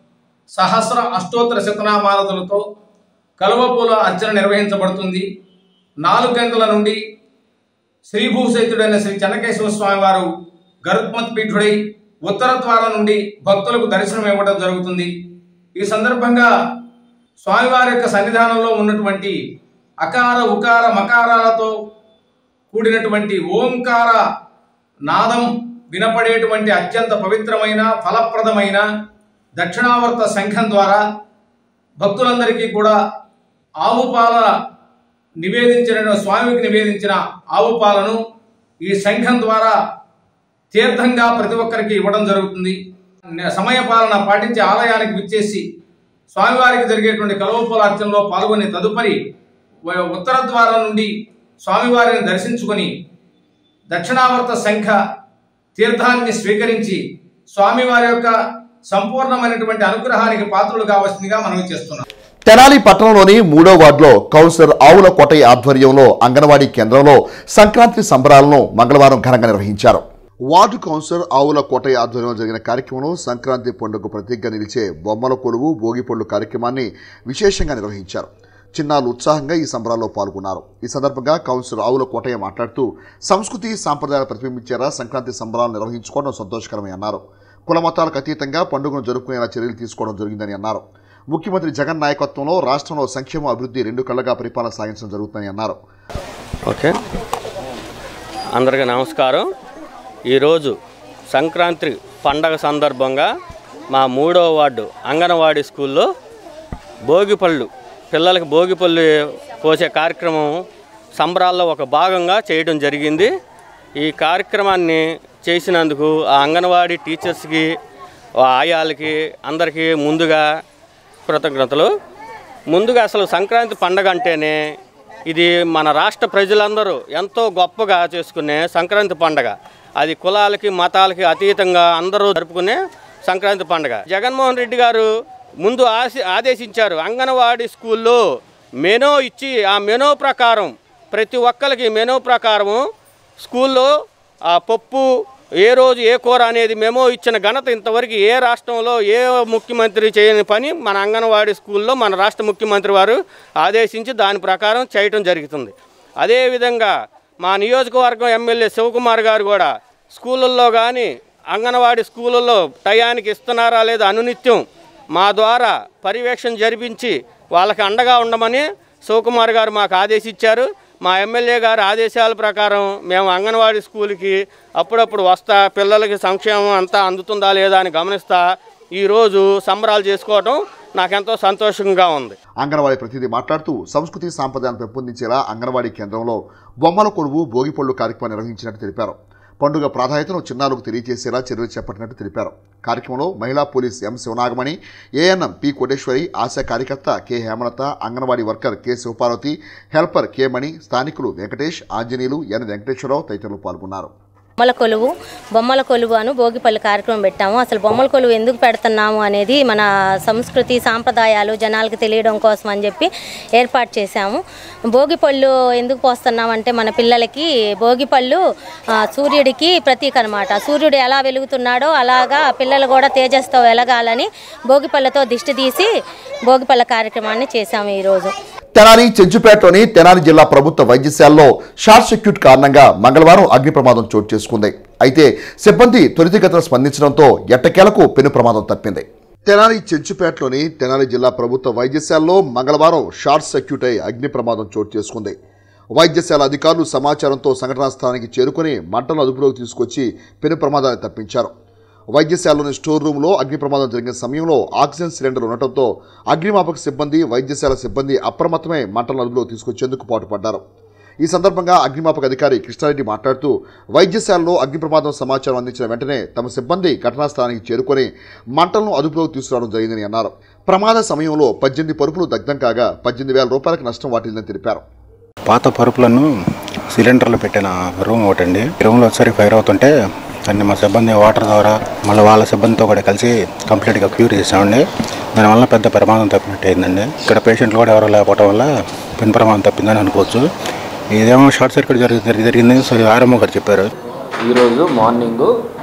సహస్ర అష్టోత్తర శతనామాలతులతో కలువపూల అర్చన నిర్వహించబడుతుంది నాలుగు గంటల నుండి శ్రీభూసైతుడైన శ్రీ చెన్నకేశ్వర స్వామి వారు గరుత్మత్ పీఠుడై ఉత్తర ద్వారం నుండి భక్తులకు దర్శనం ఇవ్వడం జరుగుతుంది ఈ సందర్భంగా స్వామివారి యొక్క సన్నిధానంలో ఉన్నటువంటి అకార ఉకార మకారాలతో కూడినటువంటి ఓంకార నాదం వినపడేటువంటి అత్యంత పవిత్రమైన ఫలప్రదమైన దక్షిణావర్త శంఖం ద్వారా భక్తులందరికీ కూడా ఆవు పాల నివేదించిన స్వామికి నివేదించిన ఆవు పాలను ఈ శంఖం ద్వారా తీర్థంగా ప్రతి ఒక్కరికి ఇవ్వడం జరుగుతుంది సమయ పాలన పాటించి ఆలయానికి విచ్చేసి స్వామివారికి జరిగేటువంటి కలవపోలార్చనలో పాల్గొని తదుపరి వ- ఉత్తర ద్వారం నుండి స్వామివారిని దర్శించుకొని దక్షిణావర్త శంఖ తీర్థాన్ని స్వీకరించి స్వామివారి యొక్క సంపూర్ణమైనటువంటి అనుగ్రహానికి పాత్రలు కావాల్సిందిగా మనం చేస్తున్నాం తెనాలి పట్టణంలోని మూడో వార్డులో కౌన్సిలర్ ఆవుల కోటయ్య ఆధ్వర్యంలో అంగన్వాడీ కేంద్రంలో సంక్రాంతి సంబరాలను మంగళవారం ఘనంగా నిర్వహించారు వార్డు కౌన్సిలర్ ఆవుల కోటయ్య ఆధ్వర్యంలో జరిగిన కార్యక్రమంలో సంక్రాంతి పండుగ ప్రతీకగా నిలిచే బొమ్మల కొలువు భోగిపళ్ళు కార్యక్రమాన్ని విశేషంగా నిర్వహించారు చిన్నారులు ఉత్సాహంగా ఈ సంబరాల్లో పాల్గొన్నారు ఈ సందర్భంగా కౌన్సిలర్ ఆవుల కోటయ్య మాట్లాడుతూ సంస్కృతి సాంప్రదాయాలు ప్రతిబింబించేలా సంక్రాంతి సంబరాలు నిర్వహించుకోవడం సంతోషకరమని అన్నారు కుల మతాలకు అతీతంగా పండుగను జరుపుకునేలా చర్యలు తీసుకోవడం జరిగిందని అన్నారు ముఖ్యమంత్రి జగన్ నాయకత్వంలో రాష్ట్రంలో సంక్షేమ అభివృద్ధి రెండు కళ్ళగా పరిపాలన సాగించడం జరుగుతుందని అన్నారు ఓకే అందరికీ నమస్కారం ఈరోజు సంక్రాంతి పండగ సందర్భంగా మా మూడో వార్డు అంగన్వాడీ స్కూల్లో భోగిపళ్ళు పిల్లలకి భోగిపళ్ళు పోసే కార్యక్రమం సంబరాల్లో ఒక భాగంగా చేయడం జరిగింది ఈ కార్యక్రమాన్ని చేసినందుకు ఆ అంగన్వాడీ టీచర్స్కి ఆ ఆయాలకి అందరికీ ముందుగా కృతజ్ఞతలు ముందుగా అసలు సంక్రాంతి పండగ అంటేనే ఇది మన రాష్ట్ర ప్రజలందరూ ఎంతో గొప్పగా చేసుకునే సంక్రాంతి పండగ అది కులాలకి మతాలకి అతీతంగా అందరూ జరుపుకునే సంక్రాంతి పండగ జగన్మోహన్ రెడ్డి గారు ముందు ఆశ ఆదేశించారు అంగన్వాడీ స్కూల్లో మెనో ఇచ్చి ఆ మెనో ప్రకారం ప్రతి ఒక్కరికి మెనో ప్రకారము స్కూల్లో ఆ పప్పు ఏ రోజు ఏ కూర అనేది మెమో ఇచ్చిన ఘనత ఇంతవరకు ఏ రాష్ట్రంలో ఏ ముఖ్యమంత్రి చేయని పని మన అంగన్వాడీ స్కూల్లో మన రాష్ట్ర ముఖ్యమంత్రి వారు ఆదేశించి దాని ప్రకారం చేయటం జరుగుతుంది అదేవిధంగా మా నియోజకవర్గం ఎమ్మెల్యే శివకుమార్ గారు కూడా స్కూళ్ళల్లో కానీ అంగన్వాడీ స్కూళ్ళల్లో టయానికి ఇస్తున్నారా లేదా అనునిత్యం మా ద్వారా పర్యవేక్షణ జరిపించి వాళ్ళకి అండగా ఉండమని శివకుమార్ గారు మాకు ఆదేశించారు మా ఎమ్మెల్యే గారి ఆదేశాల ప్రకారం మేము అంగన్వాడీ స్కూల్కి అప్పుడప్పుడు వస్తా పిల్లలకి సంక్షేమం అంతా అందుతుందా లేదా అని గమనిస్తా ఈరోజు సంబరాలు చేసుకోవడం నాకెంతో సంతోషంగా ఉంది అంగన్వాడీ ప్రతినిధి మాట్లాడుతూ సంస్కృతి సాంప్రదాయాలను పెంపొందించేలా అంగన్వాడీ కేంద్రంలో బొమ్మల కొలువు భోగిపళ్ళు కార్యక్రమం నిర్వహించినట్టు తెలిపారు పండుగ ప్రాధాన్యతను చిన్నారులకు తెలియజేసేలా చర్యలు చేపట్టినట్టు తెలిపారు కార్యక్రమంలో మహిళా police M Sivanagamani ANM P Koteswari ASHA కార్యకర్త K Hemalatha anganwadi worker K Sivaparvathi helper K Mani స్థానికులు వెంకటేష్ ఆంజనేయులు ఎన్ వెంకటేశ్వరరావు తదితరులు పాల్గొన్నారు బొమ్మల కొలువు బొమ్మల కొలువు అను భోగిపల్లి కార్యక్రమం పెట్టాము అసలు బొమ్మల కొలువు ఎందుకు పెడుతున్నాము అనేది మన సంస్కృతి సాంప్రదాయాలు జనాలకు తెలియడం కోసం అని చెప్పి ఏర్పాటు చేశాము భోగిపళ్ళు ఎందుకు పోస్తున్నాం అంటే మన పిల్లలకి భోగిపళ్ళు ఆ, సూర్యుడికి ప్రతీక అనమాట సూర్యుడు ఎలా వెలుగుతున్నాడో అలాగా పిల్లలు కూడా తేజస్తో వెలగాలని భోగిపళ్ళతో దిష్టి తీసి భోగిపళ్ళ కార్యక్రమాన్ని చేశాము ఈరోజు తెనాలి చెంచుపేటలోని తెనాలి జిల్లా ప్రభుత్వ వైద్యశాలలో షార్ట్ సర్క్యూట్ కారణంగా మంగళవారం అగ్ని ప్రమాదం చోటు చేసుకుంది అయితే సిబ్బంది త్వరితగతిన స్పందించడంతో ఎట్టకేలకు పెను ప్రమాదం తప్పింది తెనాలి చెంచుపేటలోని తెనాలి జిల్లా ప్రభుత్వ వైద్యశాలలో మంగళవారం షార్ట్ సర్క్యూట్ అయి అగ్ని ప్రమాదం చోటు చేసుకుంది వైద్యశాల అధికారులు సమాచారంతో సంఘటనా స్థానానికి చేరుకుని మంటలను అదుపులోకి తీసుకొచ్చి పెను ప్రమాదాన్ని తప్పించారు వైద్యశాలలోని స్టోర్ రూమ్లో అగ్ని ప్రమాదం జరిగిన సమయంలో ఆక్సిజన్ సిలిండర్ ఉండటంతో అగ్నిమాపక సిబ్బంది వైద్యశాల సిబ్బంది అప్రమత్తమై మంటలను అదుపులో తీసుకొచ్చేందుకు పాటుపడ్డారు ఈ సందర్భంగా అగ్నిమాపక అధికారి కృష్ణారెడ్డి మాట్లాడుతూ వైద్యశాలలో అగ్ని ప్రమాదం సమాచారం అందించిన వెంటనే తమ సిబ్బంది ఘటనా స్థలానికి చేరుకొని మంటలను అదుపులోకి తీసుకురావడం జరిగిందని అన్నారు ప్రమాద సమయంలో పద్దెనిమిది పరుపులు దగ్ధం కాగా పద్దెనిమిది వేల రూపాయలకు నష్టం వాటిల్లని తెలిపారు పాత పరుపులను సిలిండర్లో పెట్టిన రూమ్ ఒకటండి రూమ్లో ఒకసారి ఫైర్ అవుతుంటే దాన్ని మా సిబ్బంది వాటర్ ద్వారా మళ్ళీ వాళ్ళ సిబ్బందితో కూడా కలిసి కంప్లీట్గా క్యూర్ చేసామండి దానివల్ల పెద్ద ప్రమాదం తప్పినట్టు అయిందండి ఇక్కడ పేషెంట్లు కూడా ఎవరు లేకపోవడం వల్ల పెను ప్రమాదం తప్పిందని అనుకోవచ్చు ఇదేమో షార్ట్ సర్క్యూట్ జరిగి జరిగి- జరిగింది సో ఆర్ఎంఓ గారు చెప్పారు ఈరోజు మార్నింగ్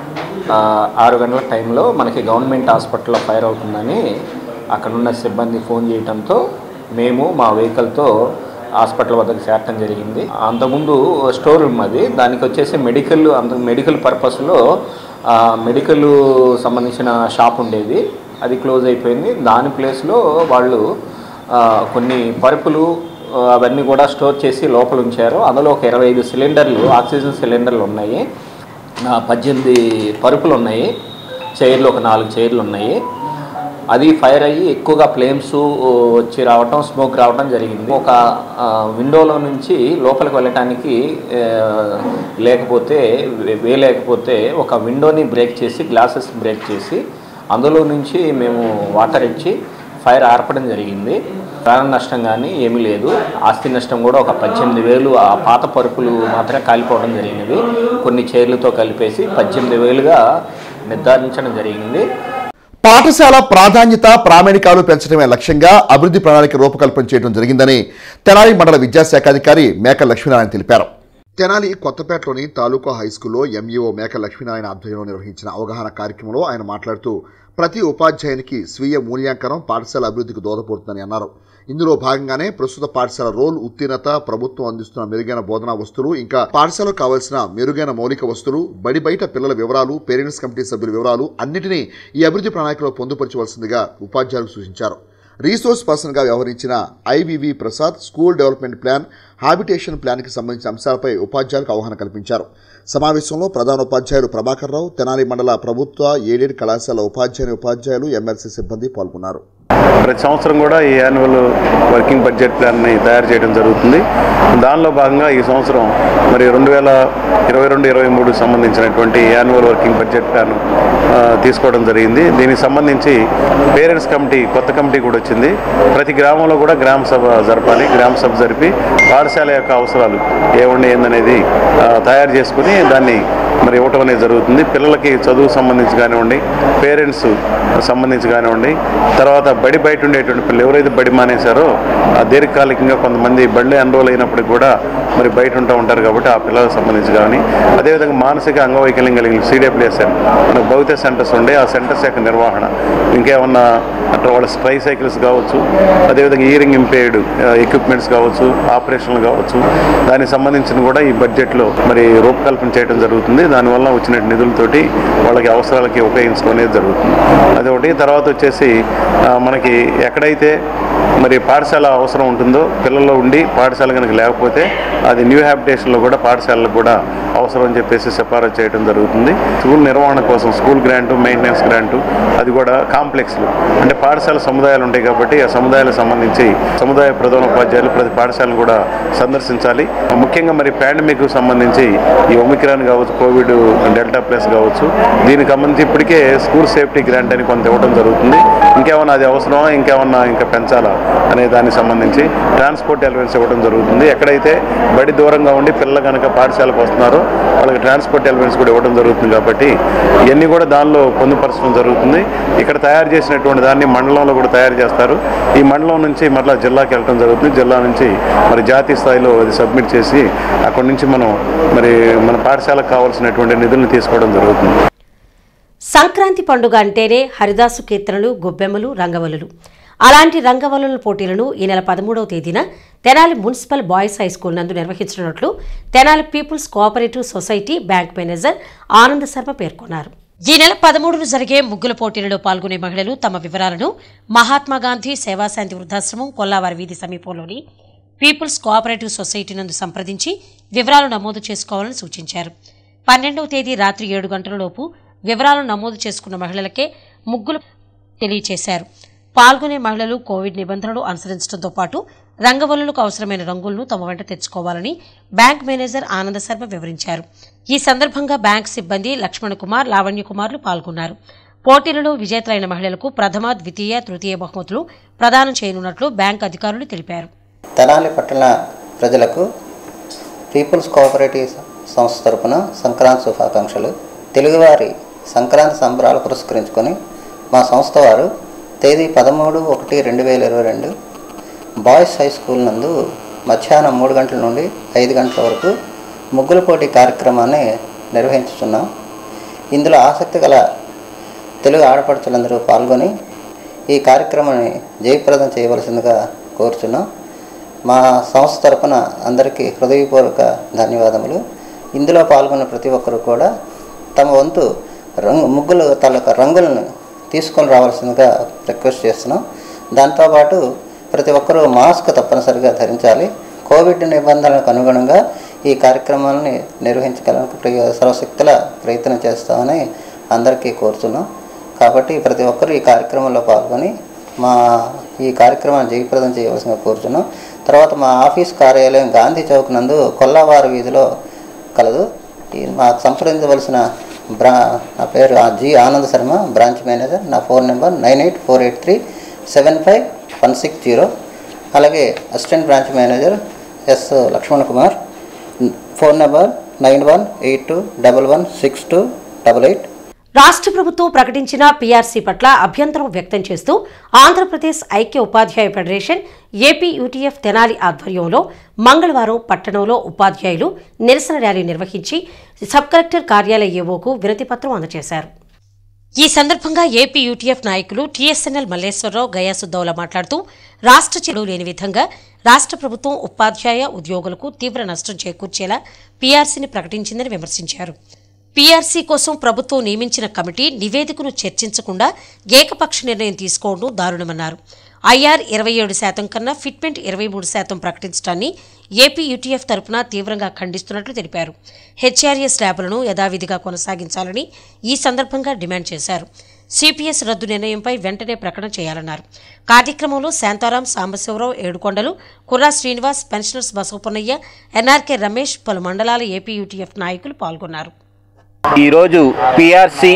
ఆ, ఆరు గంటల టైంలో మనకి గవర్నమెంట్ హాస్పిటల్లో ఫైర్ అవుతుందని అక్కడున్న సిబ్బంది ఫోన్ చేయడంతో మేము మా వెహికల్తో హాస్పిటల్ వద్దకు చేరటం జరిగింది అంతకుముందు స్టోర్ రూమ్ అది దానికి వచ్చేసి మెడికల్ అంత మెడికల్ పర్పస్లో మెడికల్ సంబంధించిన షాప్ ఉండేది అది క్లోజ్ అయిపోయింది దాని ప్లేస్లో వాళ్ళు ఆ, కొన్ని పరుపులు ఆ, అవన్నీ కూడా స్టోర్ చేసి లోపల ఉంచారు అందులో ఒక ఇరవై ఐదు సిలిండర్లు ఆక్సిజన్ సిలిండర్లు ఉన్నాయి ఆ, పద్దెనిమిది పరుపులు ఉన్నాయి చైర్లు ఒక నాలుగు చైర్లు ఉన్నాయి అది ఫైర్ అయ్యి ఎక్కువగా ఫ్లేమ్స్ వచ్చి రావటం స్మోక్ రావటం జరిగింది ఒక ఆ, విండోలో నుంచి లోపలికి వెళ్ళటానికి ఆ, లేకపోతే వే- వే లేకపోతే ఒక విండోని బ్రేక్ చేసి గ్లాసెస్ బ్రేక్ చేసి అందులో నుంచి మేము వాటర్ ఇచ్చి ఫైర్ ఆర్పడం జరిగింది ప్రాణ నష్టం కానీ ఏమీ లేదు ఆస్తి నష్టం కూడా ఒక పద్దెనిమిది వేలు ఆ పాత పరుపులు మాత్రమే కాలిపోవడం జరిగినవి కొన్ని చైర్లతో కలిపేసి పద్దెనిమిది వేలుగా నిర్ధారించడం జరిగింది పాఠశాల ప్రాధాన్యత ప్రామాణికాలు పెంచడమే లక్ష్యంగా అభివృద్ధి ప్రణాళిక రూపకల్పన చేయడం జరిగిందని తెనాలి మండల విద్యాశాఖ అధికారి మేక లక్ష్మీనారాయణ తెలిపారు తెనాలి కొత్తపేటలోని తాలూకా హైస్కూల్లో ఎంఈఓ మేక లక్ష్మీనారాయణ ఆధ్వర్యంలో నిర్వహించిన అవగాహన కార్యక్రమంలో ఆయన మాట్లాడుతూ ప్రతి ఉపాధ్యాయునికి స్వీయ మూల్యాంకనం పాఠశాల అభివృద్ధికి దోహదపడుతుందని అన్నారు ఇందులో భాగంగానే ప్రస్తుత పాఠశాల రోల్ ఉత్తీర్ణత ప్రభుత్వం అందిస్తున్న మెరుగైన బోధనా వస్తువులు ఇంకా పాఠశాలకు కావాల్సిన మెరుగైన మౌలిక వస్తువులు బడి బయట పిల్లల వివరాలు పేరెంట్స్ కమిటీ సభ్యుల వివరాలు అన్నిటినీ ఈ అభివృద్ధి ప్రణాళికలో పొందుపరచవలసిందిగా ఉపాధ్యాయులకు సూచించారు రీసోర్స్ పర్సన్గా వ్యవహరించిన IVV Prasad school development plan habitation ప్లాన్కి సంబంధించిన అంశాలపై ఉపాధ్యాయులకు అవగాహన కల్పించారు సమావేశంలో ప్రధాన ఉపాధ్యాయులు ప్రభాకర్ రావు తెనాలి మండల ప్రభుత్వ ఏడేడు కళాశాల ఉపాధ్యాయుని ఉపాధ్యాయులు ఎమ్మెల్సీ సిబ్బంది పాల్గొన్నారు ప్రతి సంవత్సరం కూడా ఈ యాన్యువల్ వర్కింగ్ బడ్జెట్ ప్లాన్ని తయారు చేయడం జరుగుతుంది దానిలో భాగంగా ఈ సంవత్సరం మరి రెండు వేల ఇరవై రెండు ఇరవై మూడు సంబంధించినటువంటి యాన్యువల్ వర్కింగ్ బడ్జెట్ ప్లాన్ ఆ, తీసుకోవడం జరిగింది దీనికి సంబంధించి పేరెంట్స్ కమిటీ కొత్త కమిటీ కూడా వచ్చింది ప్రతి గ్రామంలో కూడా గ్రామ సభ జరపాలి గ్రామ సభ జరిపి పాఠశాల యొక్క అవసరాలు ఏముండి ఏందనేది ఆ, తయారు చేసుకుని దాన్ని మరి ఇవ్వటం అనేది జరుగుతుంది పిల్లలకి చదువు సంబంధించి కానివ్వండి పేరెంట్స్ సంబంధించి కానివ్వండి తర్వాత బడి బయట ఉండేటువంటి పిల్లలు ఎవరైతే బడి మానేశారో ఆ దీర్ఘకాలికంగా కొంతమంది బడిలో ఎన్రోల్ అయినప్పటికీ కూడా మరి బయట ఉంటూ ఉంటారు కాబట్టి ఆ పిల్లలకు సంబంధించి కానీ అదేవిధంగా మానసిక అంగవైకల్యం కలిగిన సిడబ్ల్యూఎస్ఎన్ మనకు భౌతిక సెంటర్స్ ఉండే ఆ సెంటర్స్ యొక్క నిర్వహణ ఇంకేమన్నా అంటే వాళ్ళ ట్రై సైకిల్స్ కావచ్చు అదేవిధంగా ఇయరింగ్ ఇంపేర్డ్ ఎక్విప్మెంట్స్ కావచ్చు ఆపరేషన్లు కావచ్చు దానికి సంబంధించిన కూడా ఈ బడ్జెట్లో మరి రూపకల్పన చేయడం జరుగుతుంది దానివల్ల వచ్చిన నిధులతోటి వాళ్ళకి అవసరాలకి ఉపయోగించుకునేది జరుగుతుంది అదొకటి తర్వాత వచ్చేసి ఆ, మనకి ఎక్కడైతే మరి పాఠశాల అవసరం ఉంటుందో పిల్లల్లో ఉండి పాఠశాల కనుక లేకపోతే అది న్యూ హ్యాబిటేషన్లో కూడా పాఠశాలకు కూడా అవసరం అని చెప్పేసి సిఫారసు చేయడం జరుగుతుంది స్కూల్ నిర్వహణ కోసం స్కూల్ గ్రాంటు మెయింటెనెన్స్ గ్రాంటు అది కూడా కాంప్లెక్స్లు అంటే పాఠశాల సముదాయాలు ఉంటాయి కాబట్టి ఆ సముదాయాలకు సంబంధించి సముదాయ ప్రధాన ఉపాధ్యాయులు ప్రతి పాఠశాలను కూడా సందర్శించాలి ముఖ్యంగా మరి పాండమిక్ సంబంధించి ఈ ఒమిక్రాన్ కావచ్చు కోవిడ్ డెల్టా ప్లస్ కావచ్చు దీనికి సంబంధించి ఇప్పటికే స్కూల్ సేఫ్టీ గ్రాంట్ అని కొంత ఇవ్వడం జరుగుతుంది ఇంకేమన్నా అది అవసరమా ఇంకేమన్నా ఇంకా పెంచాలా అనే దానికి సంబంధించి ట్రాన్స్పోర్ట్ అలవెన్స్ ఇవ్వడం జరుగుతుంది ఎక్కడైతే బడి దూరంగా ఉండి పిల్లలు కనుక పాఠశాలకు వస్తున్నారో వాళ్ళకి ట్రాన్స్పోర్ట్ అలవెన్స్ కూడా ఇవ్వడం జరుగుతుంది కాబట్టి ఇవన్నీ కూడా దానిలో పొందుపరచడం జరుగుతుంది ఇక్కడ తయారు చేసినటువంటి దాన్ని మండలంలో కూడా తయారు చేస్తారు ఈ మండలం నుంచి మరలా జిల్లాకి వెళ్ళడం జరుగుతుంది జిల్లా నుంచి మరి జాతీయ స్థాయిలో అది సబ్మిట్ చేసి అక్కడి నుంచి మనం మరి మన పాఠశాలకు కావాల్సినటువంటి నిధులను తీసుకోవడం జరుగుతుంది సంక్రాంతి పండుగ అంటేనే హరిదాసు కీర్తనలు గొబ్బెమ్మలు రంగవల్లులు అలాంటి రంగవల్లుల పోటీలను ఈ నెల పదమూడవ తేదీన Tenali municipal boys high school నందు నిర్వహించనున్నట్లు Tenali people's cooperative society bank manager Anand Sharma పేర్కొన్నారు ఈ నెల పదమూడున జరిగే ముగ్గుల పోటీలలో పాల్గొనే మహిళలు తమ వివరాలను మహాత్మా గాంధీ సేవాశాంతి వృద్ధాశ్రమం కొల్లావారి వీధి సమీపంలోని పీపుల్స్ కోఆపరేటివ్ సొసైటీ నందు సంప్రదించి వివరాలు నమోదు చేసుకోవాలని సూచించారు పన్నెండవ తేదీ రాత్రి ఏడు గంటలలోపు వివరాలు నమోదు చేసుకున్న మహిళలకే ముగ్గులు తెలియచేశారు పాల్గొనే మహిళలు కోవిడ్ నిబంధనలు అనుసరించడంతో పాటు రంగవల్లులకు అవసరమైన రంగులను తమ వెంట తెచ్చుకోవాలని బ్యాంక్ మేనేజర్ ఆనంద శర్మ వివరించారు ఈ సందర్భంగా బ్యాంక్ సిబ్బంది లక్ష్మణ్ కుమార్ లావణ్య కుమార్లు పాల్గొన్నారు పోటీలలో విజేతలైన మహిళలకు ప్రథమ ద్వితీయ తృతీయ బహుమతులు ప్రదానం చేయనున్నట్లు బ్యాంక్ అధికారులు తెలిపారు తెనాలి పట్టణ ప్రజలకు పీపుల్స్ కోఆపరేటివ్ సంస్థ తరపున సంక్రాంతి శుభాకాంక్షలు తెలుగువారి సంక్రాంతి సంబరాలు పురస్కరించుకొని మా సంస్థ వారు తేదీ పదమూడు ఒకటి రెండు వేల ఇరవై రెండు బాయ్స్ హై స్కూల్ నందు మధ్యాహ్నం మూడు గంటల నుండి ఐదు గంటల వరకు ముగ్గుల పోటీ కార్యక్రమాన్ని నిర్వహించుతున్నాం ఇందులో ఆసక్తి గల తెలుగు ఆడపడుచులందరూ పాల్గొని ఈ కార్యక్రమాన్ని జయప్రదం చేయవలసిందిగా కోరుచున్నాం మా సంస్థ తరపున అందరికీ హృదయపూర్వక ధన్యవాదములు ఇందులో పాల్గొన్న ప్రతి ఒక్కరు కూడా తమ వంతు రంగు ముగ్గుల తాలూకా రంగులను తీసుకొని రావాల్సిందిగా రిక్వెస్ట్ చేస్తున్నాం దాంతోపాటు ప్రతి ఒక్కరూ మాస్క్ తప్పనిసరిగా ధరించాలి కోవిడ్ నిబంధనలకు అనుగుణంగా ఈ కార్యక్రమాలని నిర్వహించగలకు ప్రియ- సర్వశక్తుల ప్రయత్నం చేస్తామని అందరికీ కోరుతున్నాం కాబట్టి ప్రతి ఒక్కరూ ఈ కార్యక్రమంలో పాల్గొని మా ఈ కార్యక్రమాన్ని జయప్రదం చేయవలసిందిగా కోరుతున్నాం తర్వాత మా ఆఫీస్ కార్యాలయం గాంధీ చౌక్ నందు కొల్లావారు వీధిలో కలదు ఈ మాకు సంప్రదించవలసిన బ్రా నా పేరు ఆ G Anand Sharma branch manager నా phone number nine eight four eight three seven five one six zero అలాగే assistant branch manager S Lakshman Kumar phone number nine one eight two double one six two double eight రాష్ట్ర ప్రభుత్వం ప్రకటించిన PRC పట్ల అభ్యంతరం వ్యక్తం చేస్తూ ఆంధ్రప్రదేశ్ ఐక్య ఉపాధ్యాయ ఫెడరేషన్ ఏపీ యూటీఎఫ్ తెనాలి ఆధ్వర్యంలో మంగళవారం పట్టణంలో ఉపాధ్యాయులు నిరసన ర్యాలీ నిర్వహించి సబ్ కలెక్టర్ కార్యాలయ ఏవోకు వినతిపత్రం అందజేశారు ఈ సందర్భంగా ఏపీ యూటీఎఫ్ నాయకులు టీఎస్ఎన్ఎల్ మల్లేశ్వరరావు గయాసుద్దౌలా మాట్లాడుతూ రాష్ట్ర చెరువు లేని విధంగా రాష్ట్ర ప్రభుత్వం ఉపాధ్యాయ ఉద్యోగులకు తీవ్ర నష్టం చేకూర్చేలా పీఆర్సీని ప్రకటించిందని విమర్శించారు పీఆర్సీ కోసం ప్రభుత్వం నియమించిన కమిటీ నివేదికను చర్చించకుండా ఏకపక్ష నిర్ణయం తీసుకోవడం దారుణమన్నారు ఐఆర్ ఇరవై ఏడు శాతం కన్నా ఫిట్మెంట్ ఇరవై మూడు శాతం ప్రకటించడాన్ని ఏపీ యూటీఎఫ్ తరపున తీవ్రంగా ఖండిస్తున్నట్లు తెలిపారు హెచ్ఆర్ఎస్ ల్యాబ్లను యథావిధిగా కొనసాగించాలని ఈ సందర్భంగా డిమాండ్ చేశారు సిపిఎస్ రద్దు నిర్ణయంపై వెంటనే ప్రకటన చేయాలన్నారు కార్యక్రమంలో శాంతారాం సాంబశివరావు ఏడుకొండలు కుర్రా శ్రీనివాస్ పెన్షనర్స్ బసవపున్నయ్య ఎన్ఆర్కే రమేష్ పలు మండలాల ఏపీ యూటీఎఫ్ నాయకులు పాల్గొన్నారు ఈరోజు పిఆర్సి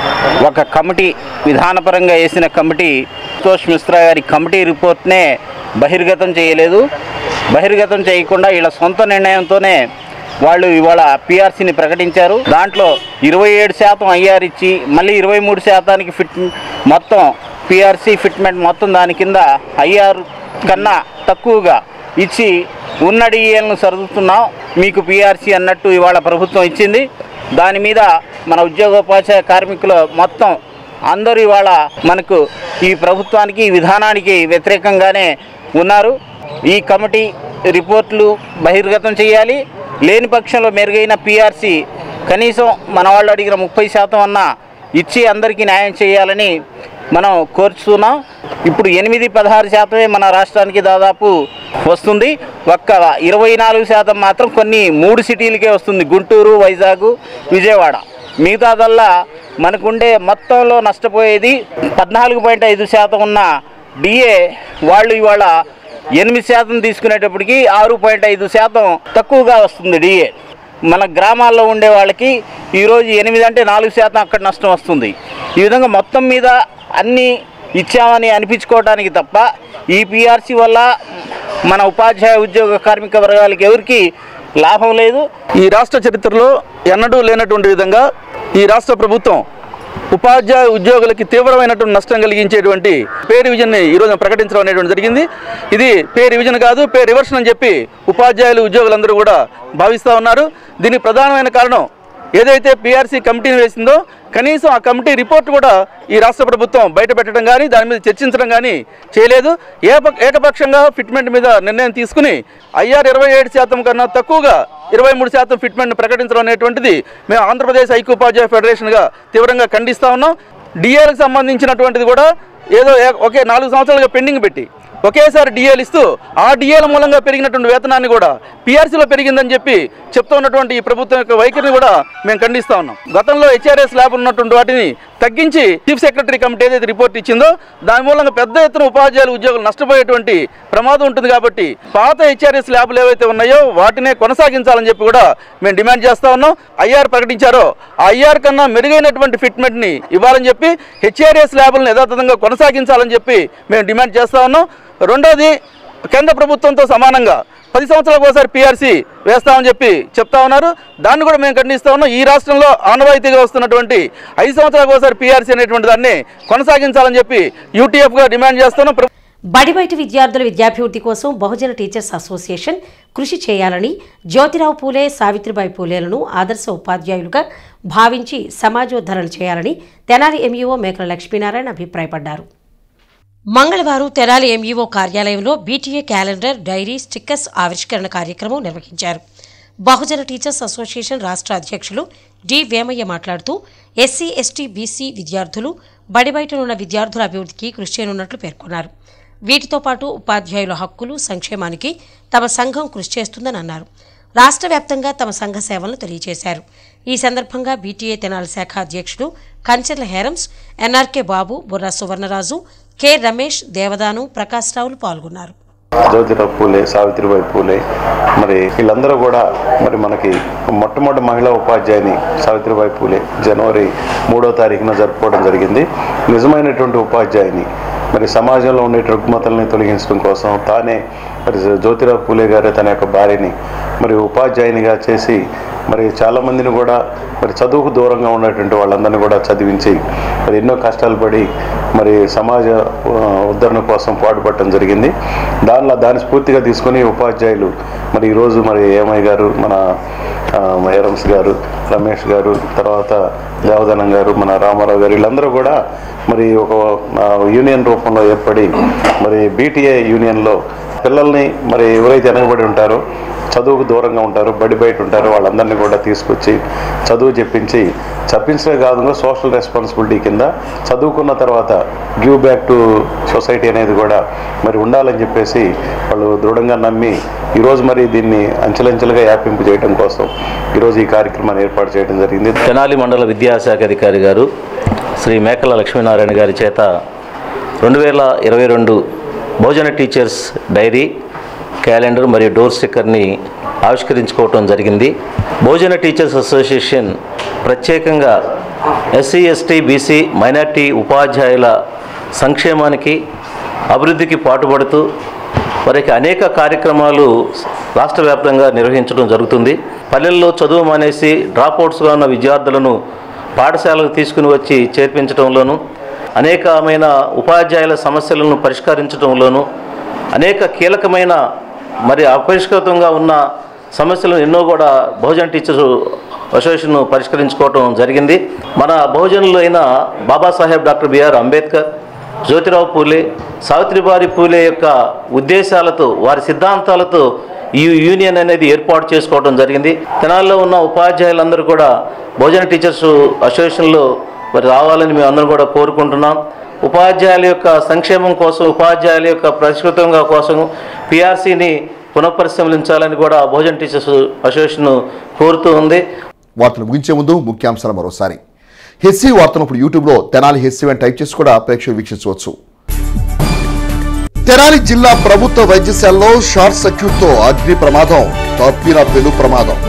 ఒక కమిటీ విధానపరంగా వేసిన కమిటీ సంతోష్ మిశ్రా గారి కమిటీ రిపోర్ట్నే బహిర్గతం చేయలేదు బహిర్గతం చేయకుండా వీళ్ళ సొంత నిర్ణయంతోనే వాళ్ళు ఇవాళ పిఆర్సీని ప్రకటించారు దాంట్లో ఇరవై ఏడు శాతం ఐఆర్ ఇచ్చి మళ్ళీ ఇరవై మూడు శాతానికి ఫిట్ మొత్తం పిఆర్సీ ఫిట్మెంట్ మొత్తం దాని కింద ఐఆర్ కన్నా తక్కువగా ఇచ్చి ఉన్న డిఏలను సర్దుతున్నాం మీకు పిఆర్సీ అన్నట్టు ఇవాళ ప్రభుత్వం ఇచ్చింది దాని మీద మన ఉద్యోగోపాధ్యాయ కార్మికులు మొత్తం అందరూ ఇవాళ మనకు ఈ ప్రభుత్వానికి ఈ విధానానికి వ్యతిరేకంగానే ఉన్నారు ఈ కమిటీ రిపోర్ట్లు బహిర్గతం చేయాలి లేని పక్షంలో మెరుగైన పిఆర్సీ కనీసం మన వాళ్ళు అడిగిన ముప్పై శాతం అన్నా ఇచ్చి అందరికీ న్యాయం చేయాలని మనం కోరుతున్నాం ఇప్పుడు ఎనిమిది పదహారు శాతమే మన రాష్ట్రానికి దాదాపు వస్తుంది ఒక్క ఇరవై నాలుగు శాతం మాత్రం కొన్ని మూడు సిటీలకే వస్తుంది గుంటూరు వైజాగ్ విజయవాడ మిగతాదల్లా మనకుండే మొత్తంలో నష్టపోయేది పద్నాలుగు పాయింట్ ఐదు శాతం ఉన్న డిఏ వాళ్ళు ఇవాళ ఎనిమిది శాతం తీసుకునేటప్పటికి ఆరు పాయింట్ ఐదు శాతం తక్కువగా వస్తుంది డిఏ మన గ్రామాల్లో ఉండే వాళ్ళకి ఈరోజు ఎనిమిది అంటే నాలుగు శాతం అక్కడ నష్టం వస్తుంది ఈ విధంగా మొత్తం మీద అన్ని ఇచ్చామని అనిపించుకోవడానికి తప్ప ఈ పిఆర్సీ వల్ల మన ఉపాధ్యాయ ఉద్యోగ కార్మిక వర్గాలకి ఎవరికి లాభం లేదు ఈ రాష్ట్ర చరిత్రలో ఎన్నడూ లేనటువంటి విధంగా ఈ రాష్ట్ర ప్రభుత్వం ఉపాధ్యాయ ఉద్యోగులకి తీవ్రమైనటువంటి నష్టం కలిగించేటువంటి పే రివిజన్ని ఈరోజు ప్రకటించడం అనేటువంటి జరిగింది ఇది పే రివిజన్ కాదు పే రివర్షన్ అని చెప్పి ఉపాధ్యాయులు ఉద్యోగులందరూ కూడా భావిస్తూ ఉన్నారు దీనికి ప్రధానమైన కారణం ఏదైతే పీఆర్సీ కమిటీని వేసిందో కనీసం ఆ కమిటీ రిపోర్ట్ కూడా ఈ రాష్ట్ర ప్రభుత్వం బయట పెట్టడం కానీ దాని మీద చర్చించడం కానీ చేయలేదు ఏప ఏకపక్షంగా ఫిట్మెంట్ మీద నిర్ణయం తీసుకుని ఐఆర్ ఇరవై ఏడు శాతం కన్నా తక్కువగా ఇరవై మూడు శాతం ఫిట్మెంట్ ప్రకటించడం అనేటువంటిది మేము ఆంధ్రప్రదేశ్ ఐక్యోపాధ్యాయ ఫెడరేషన్గా తీవ్రంగా ఖండిస్తా ఉన్నాం డిఏలకు సంబంధించినటువంటిది కూడా ఏదో ఏ- ఒకే నాలుగు సంవత్సరాలుగా పెండింగ్ పెట్టి ఒకేసారి డిఏలు ఇస్తూ ఆ డిఏల మూలంగా పెరిగినటువంటి వేతనాన్ని కూడా పిఆర్సీలో పెరిగిందని చెప్పి చెప్తూ ఉన్నటువంటి ఈ ప్రభుత్వం యొక్క వైఖరిని కూడా మేము ఖండిస్తా ఉన్నాం గతంలో హెచ్ఆర్ఎస్ ల్యాబ్ ఉన్నటువంటి వాటిని తగ్గించి చీఫ్ సెక్రటరీ కమిటీ ఏదైతే రిపోర్ట్ ఇచ్చిందో దాని మూలంగా పెద్ద ఎత్తున ఉపాధ్యాయులు ఉద్యోగులు నష్టపోయేటువంటి ప్రమాదం ఉంటుంది కాబట్టి పాత హెచ్ఆర్ఎస్ ల్యాబ్లు ఏవైతే ఉన్నాయో వాటినే కొనసాగించాలని చెప్పి కూడా మేము డిమాండ్ చేస్తా ఉన్నాం ఐఆర్ ప్రకటించారో ఆ ఐఆర్ కన్నా మెరుగైనటువంటి ఫిట్మెంట్ని ఇవ్వాలని చెప్పి హెచ్ఆర్ఎస్ ల్యాబులను యథాతథంగా కొనసాగించాలని చెప్పి మేము డిమాండ్ చేస్తా ఉన్నాం రెండోది కేంద్ర ప్రభుత్వంతో సమానంగా పది సంవత్సరాలకు ఒకసారి పీఆర్సీ వేస్తామని చెప్పి చెప్తా ఉన్నారు దాన్ని కూడా మేము ఖండిస్తా ఉన్నాం ఈ రాష్ట్రంలో ఆనవాయితీగా వస్తున్నటువంటి ఐదు సంవత్సరాలకు ఒకసారి పీఆర్సీ అనేటువంటి దాన్ని కొనసాగించాలని చెప్పి యూటీఎఫ్గా డిమాండ్ చేస్తున్నాం ప్ర- బడి బయట విద్యార్థుల విద్యాభివృద్ధి కోసం బహుజన టీచర్స్ అసోసియేషన్ కృషి చేయాలని జ్యోతిరావు పూలే సావిత్రిబాయి పూలేలను ఆదర్శ ఉపాధ్యాయులుగా భావించి సమాజోద్ధరణ చేయాలని తెనాలి ఎంఈఓ మేకల లక్ష్మీనారాయణ అభిప్రాయపడ్డారు మంగళవారం తెనాలి ఎంఈఓ కార్యాలయంలో బీటీఏ క్యాలెండర్ డైరీ స్టిక్కర్స్ ఆవిష్కరణ కార్యక్రమం నిర్వహించారు బహుజన టీచర్స్ అసోసియేషన్ రాష్ట్ర అధ్యక్షులు డి వేమయ్య మాట్లాడుతూ ఎస్సీ ఎస్టీ బీసీ విద్యార్థులు బడి బయటనున్న విద్యార్థుల అభివృద్ధికి కృషి చేయనున్నట్లు పేర్కొన్నారు వీటితో పాటు ఉపాధ్యాయుల హక్కులు సంక్షేమానికి తమ సంఘం కృషి చేస్తుందని అన్నారు రాష్ట్ర వ్యాప్తంగా తమ సంఘ సేవలను తెలియజేశారు ఈ సందర్భంగా బీటీఏ తెనాలి శాఖ అధ్యక్షుడు కంచెర్ల హేరమ్స్ ఎన్ఆర్కే బాబు బుర్రా సువర్ణరాజు కె రమేష్ దేవదాను ప్రకాష్ రావులు పాల్గొన్నారు జ్యోతిరావు పూలే సావిత్రిబాయి పూలే మరి వీళ్ళందరూ కూడా మరి మనకి మొట్టమొదటి మహిళా ఉపాధ్యాయుని సావిత్రిబాయి పూలే జనవరి మూడో తారీఖున జరుపుకోవడం జరిగింది నిజమైనటువంటి ఉపాధ్యాయుని మరి సమాజంలో ఉండే రుగ్మతల్ని తొలగించడం కోసం తానే మరి జ్యోతిరావు పూలే గారే తన యొక్క భార్యని మరి ఉపాధ్యాయునిగా చేసి మరి చాలామందిని కూడా మరి చదువుకు దూరంగా ఉన్నటువంటి వాళ్ళందరినీ కూడా చదివించి మరి ఎన్నో కష్టాలు పడి మరి సమాజ ఆ, ఉద్ధరణ కోసం పాటుపడటం జరిగింది దానిలో దాన్ని స్ఫూర్తిగా తీసుకొని ఉపాధ్యాయులు మరి ఈరోజు మరి ఏమై గారు మన ఆ, హేరమ్స్ గారు రమేష్ గారు తర్వాత దేవదనం గారు మన రామారావు గారు వీళ్ళందరూ కూడా మరి ఒక ఆ, యూనియన్ రూపంలో ఏర్పడి మరి బీటీఏ యూనియన్లో పిల్లల్ని మరి ఎవరైతే వెనకబడి ఉంటారో చదువుకు దూరంగా ఉంటారో బడి బయట ఉంటారో వాళ్ళందరినీ కూడా తీసుకొచ్చి చదువు చెప్పించి చెప్పించడమే కాదు సోషల్ రెస్పాన్సిబిలిటీ కింద చదువుకున్న తర్వాత గివ్ బ్యాక్ టు సొసైటీ అనేది కూడా మరి ఉండాలని చెప్పేసి వాళ్ళు దృఢంగా నమ్మి ఈరోజు మరి దీన్ని అంచెలంచెలుగా వ్యాపింపు చేయడం కోసం ఈరోజు ఈ కార్యక్రమాన్ని ఏర్పాటు చేయడం జరిగింది తెనాలి మండల విద్యాశాఖ అధికారి గారు శ్రీ మేకల లక్ష్మీనారాయణ గారి చేత రెండు వేల ఇరవై రెండు భోజన టీచర్స్ డైరీ క్యాలెండర్ మరియు డోర్ స్టిక్కర్ని ఆవిష్కరించుకోవటం జరిగింది భోజన టీచర్స్ అసోసియేషన్ ప్రత్యేకంగా ఎస్సీ ఎస్టీ బీసీ మైనార్టీ ఉపాధ్యాయుల సంక్షేమానికి అభివృద్ధికి పాటుపడుతూ వారికి అనేక కార్యక్రమాలు రాష్ట్ర వ్యాప్తంగా నిర్వహించడం జరుగుతుంది పల్లెల్లో చదువు మానేసి డ్రాప్అవుట్స్గా ఉన్న విద్యార్థులను పాఠశాలకు తీసుకుని వచ్చి చేర్పించడంలోనూ అనేకమైన ఉపాధ్యాయుల సమస్యలను పరిష్కరించడంలోనూ అనేక కీలకమైన మరి అపరిష్కృతంగా ఉన్న సమస్యలను ఎన్నో కూడా బహుజన్ టీచర్స్ అసోసియేషన్ పరిష్కరించుకోవటం జరిగింది మన బహుజనులు అయిన బాబాసాహెబ్ డాక్టర్ బిఆర్ అంబేద్కర్ జ్యోతిరావు పూలే సావిత్రిబారి పూలే యొక్క ఉద్దేశాలతో వారి సిద్ధాంతాలతో ఈ యూనియన్ అనేది ఏర్పాటు చేసుకోవడం జరిగింది తెనాల్లో ఉన్న ఉపాధ్యాయులందరూ కూడా భోజన టీచర్స్ అసోసియేషన్లో మరి రావాలని మేము అందరం కూడా కోరుకుంటున్నాం ఉపాధ్యాయుల యొక్క సంక్షేమం కోసం ఉపాధ్యాయుల యొక్క పరిష్కృతంగా కోసం పిఆర్సీని పునఃపరిశీలించాలని కూడా భోజన టీచర్స్ అసోసియేషన్ కోరుతూ ఉంది వార్తలు ముగించే ముందు ముఖ్యాంశాలు మరోసారి హెస్సీ వార్తను ఇప్పుడు యూట్యూబ్లో తెనాలి హెస్సీ అని టైప్ చేసి కూడా ప్రేక్షకులు వీక్షించవచ్చు తెనాలి జిల్లా ప్రభుత్వ వైద్యశాలలో షార్ట్ సర్క్యూట్తో అగ్ని ప్రమాదం తప్పిన పెను ప్రమాదం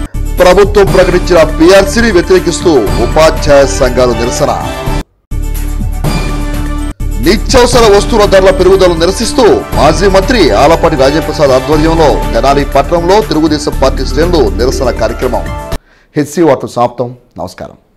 ప్రభుత్వం ప్రకటించిన పీఆర్సీని వ్యతిరేకిస్తూ ఉపాధ్యాయ సంఘాలు నిరసన నిత్యావసర వస్తువుల ధరల పెరుగుదలను నిరసిస్తూ మాజీ మంత్రి ఆలపాటి రాజప్రసాద్ ఆధ్వర్యంలో తెనాలి పట్టణంలో తెలుగుదేశం పార్టీ శ్రేణులు నిరసన కార్యక్రమం హెచ్సి వార్తలు సమాప్తం నమస్కారం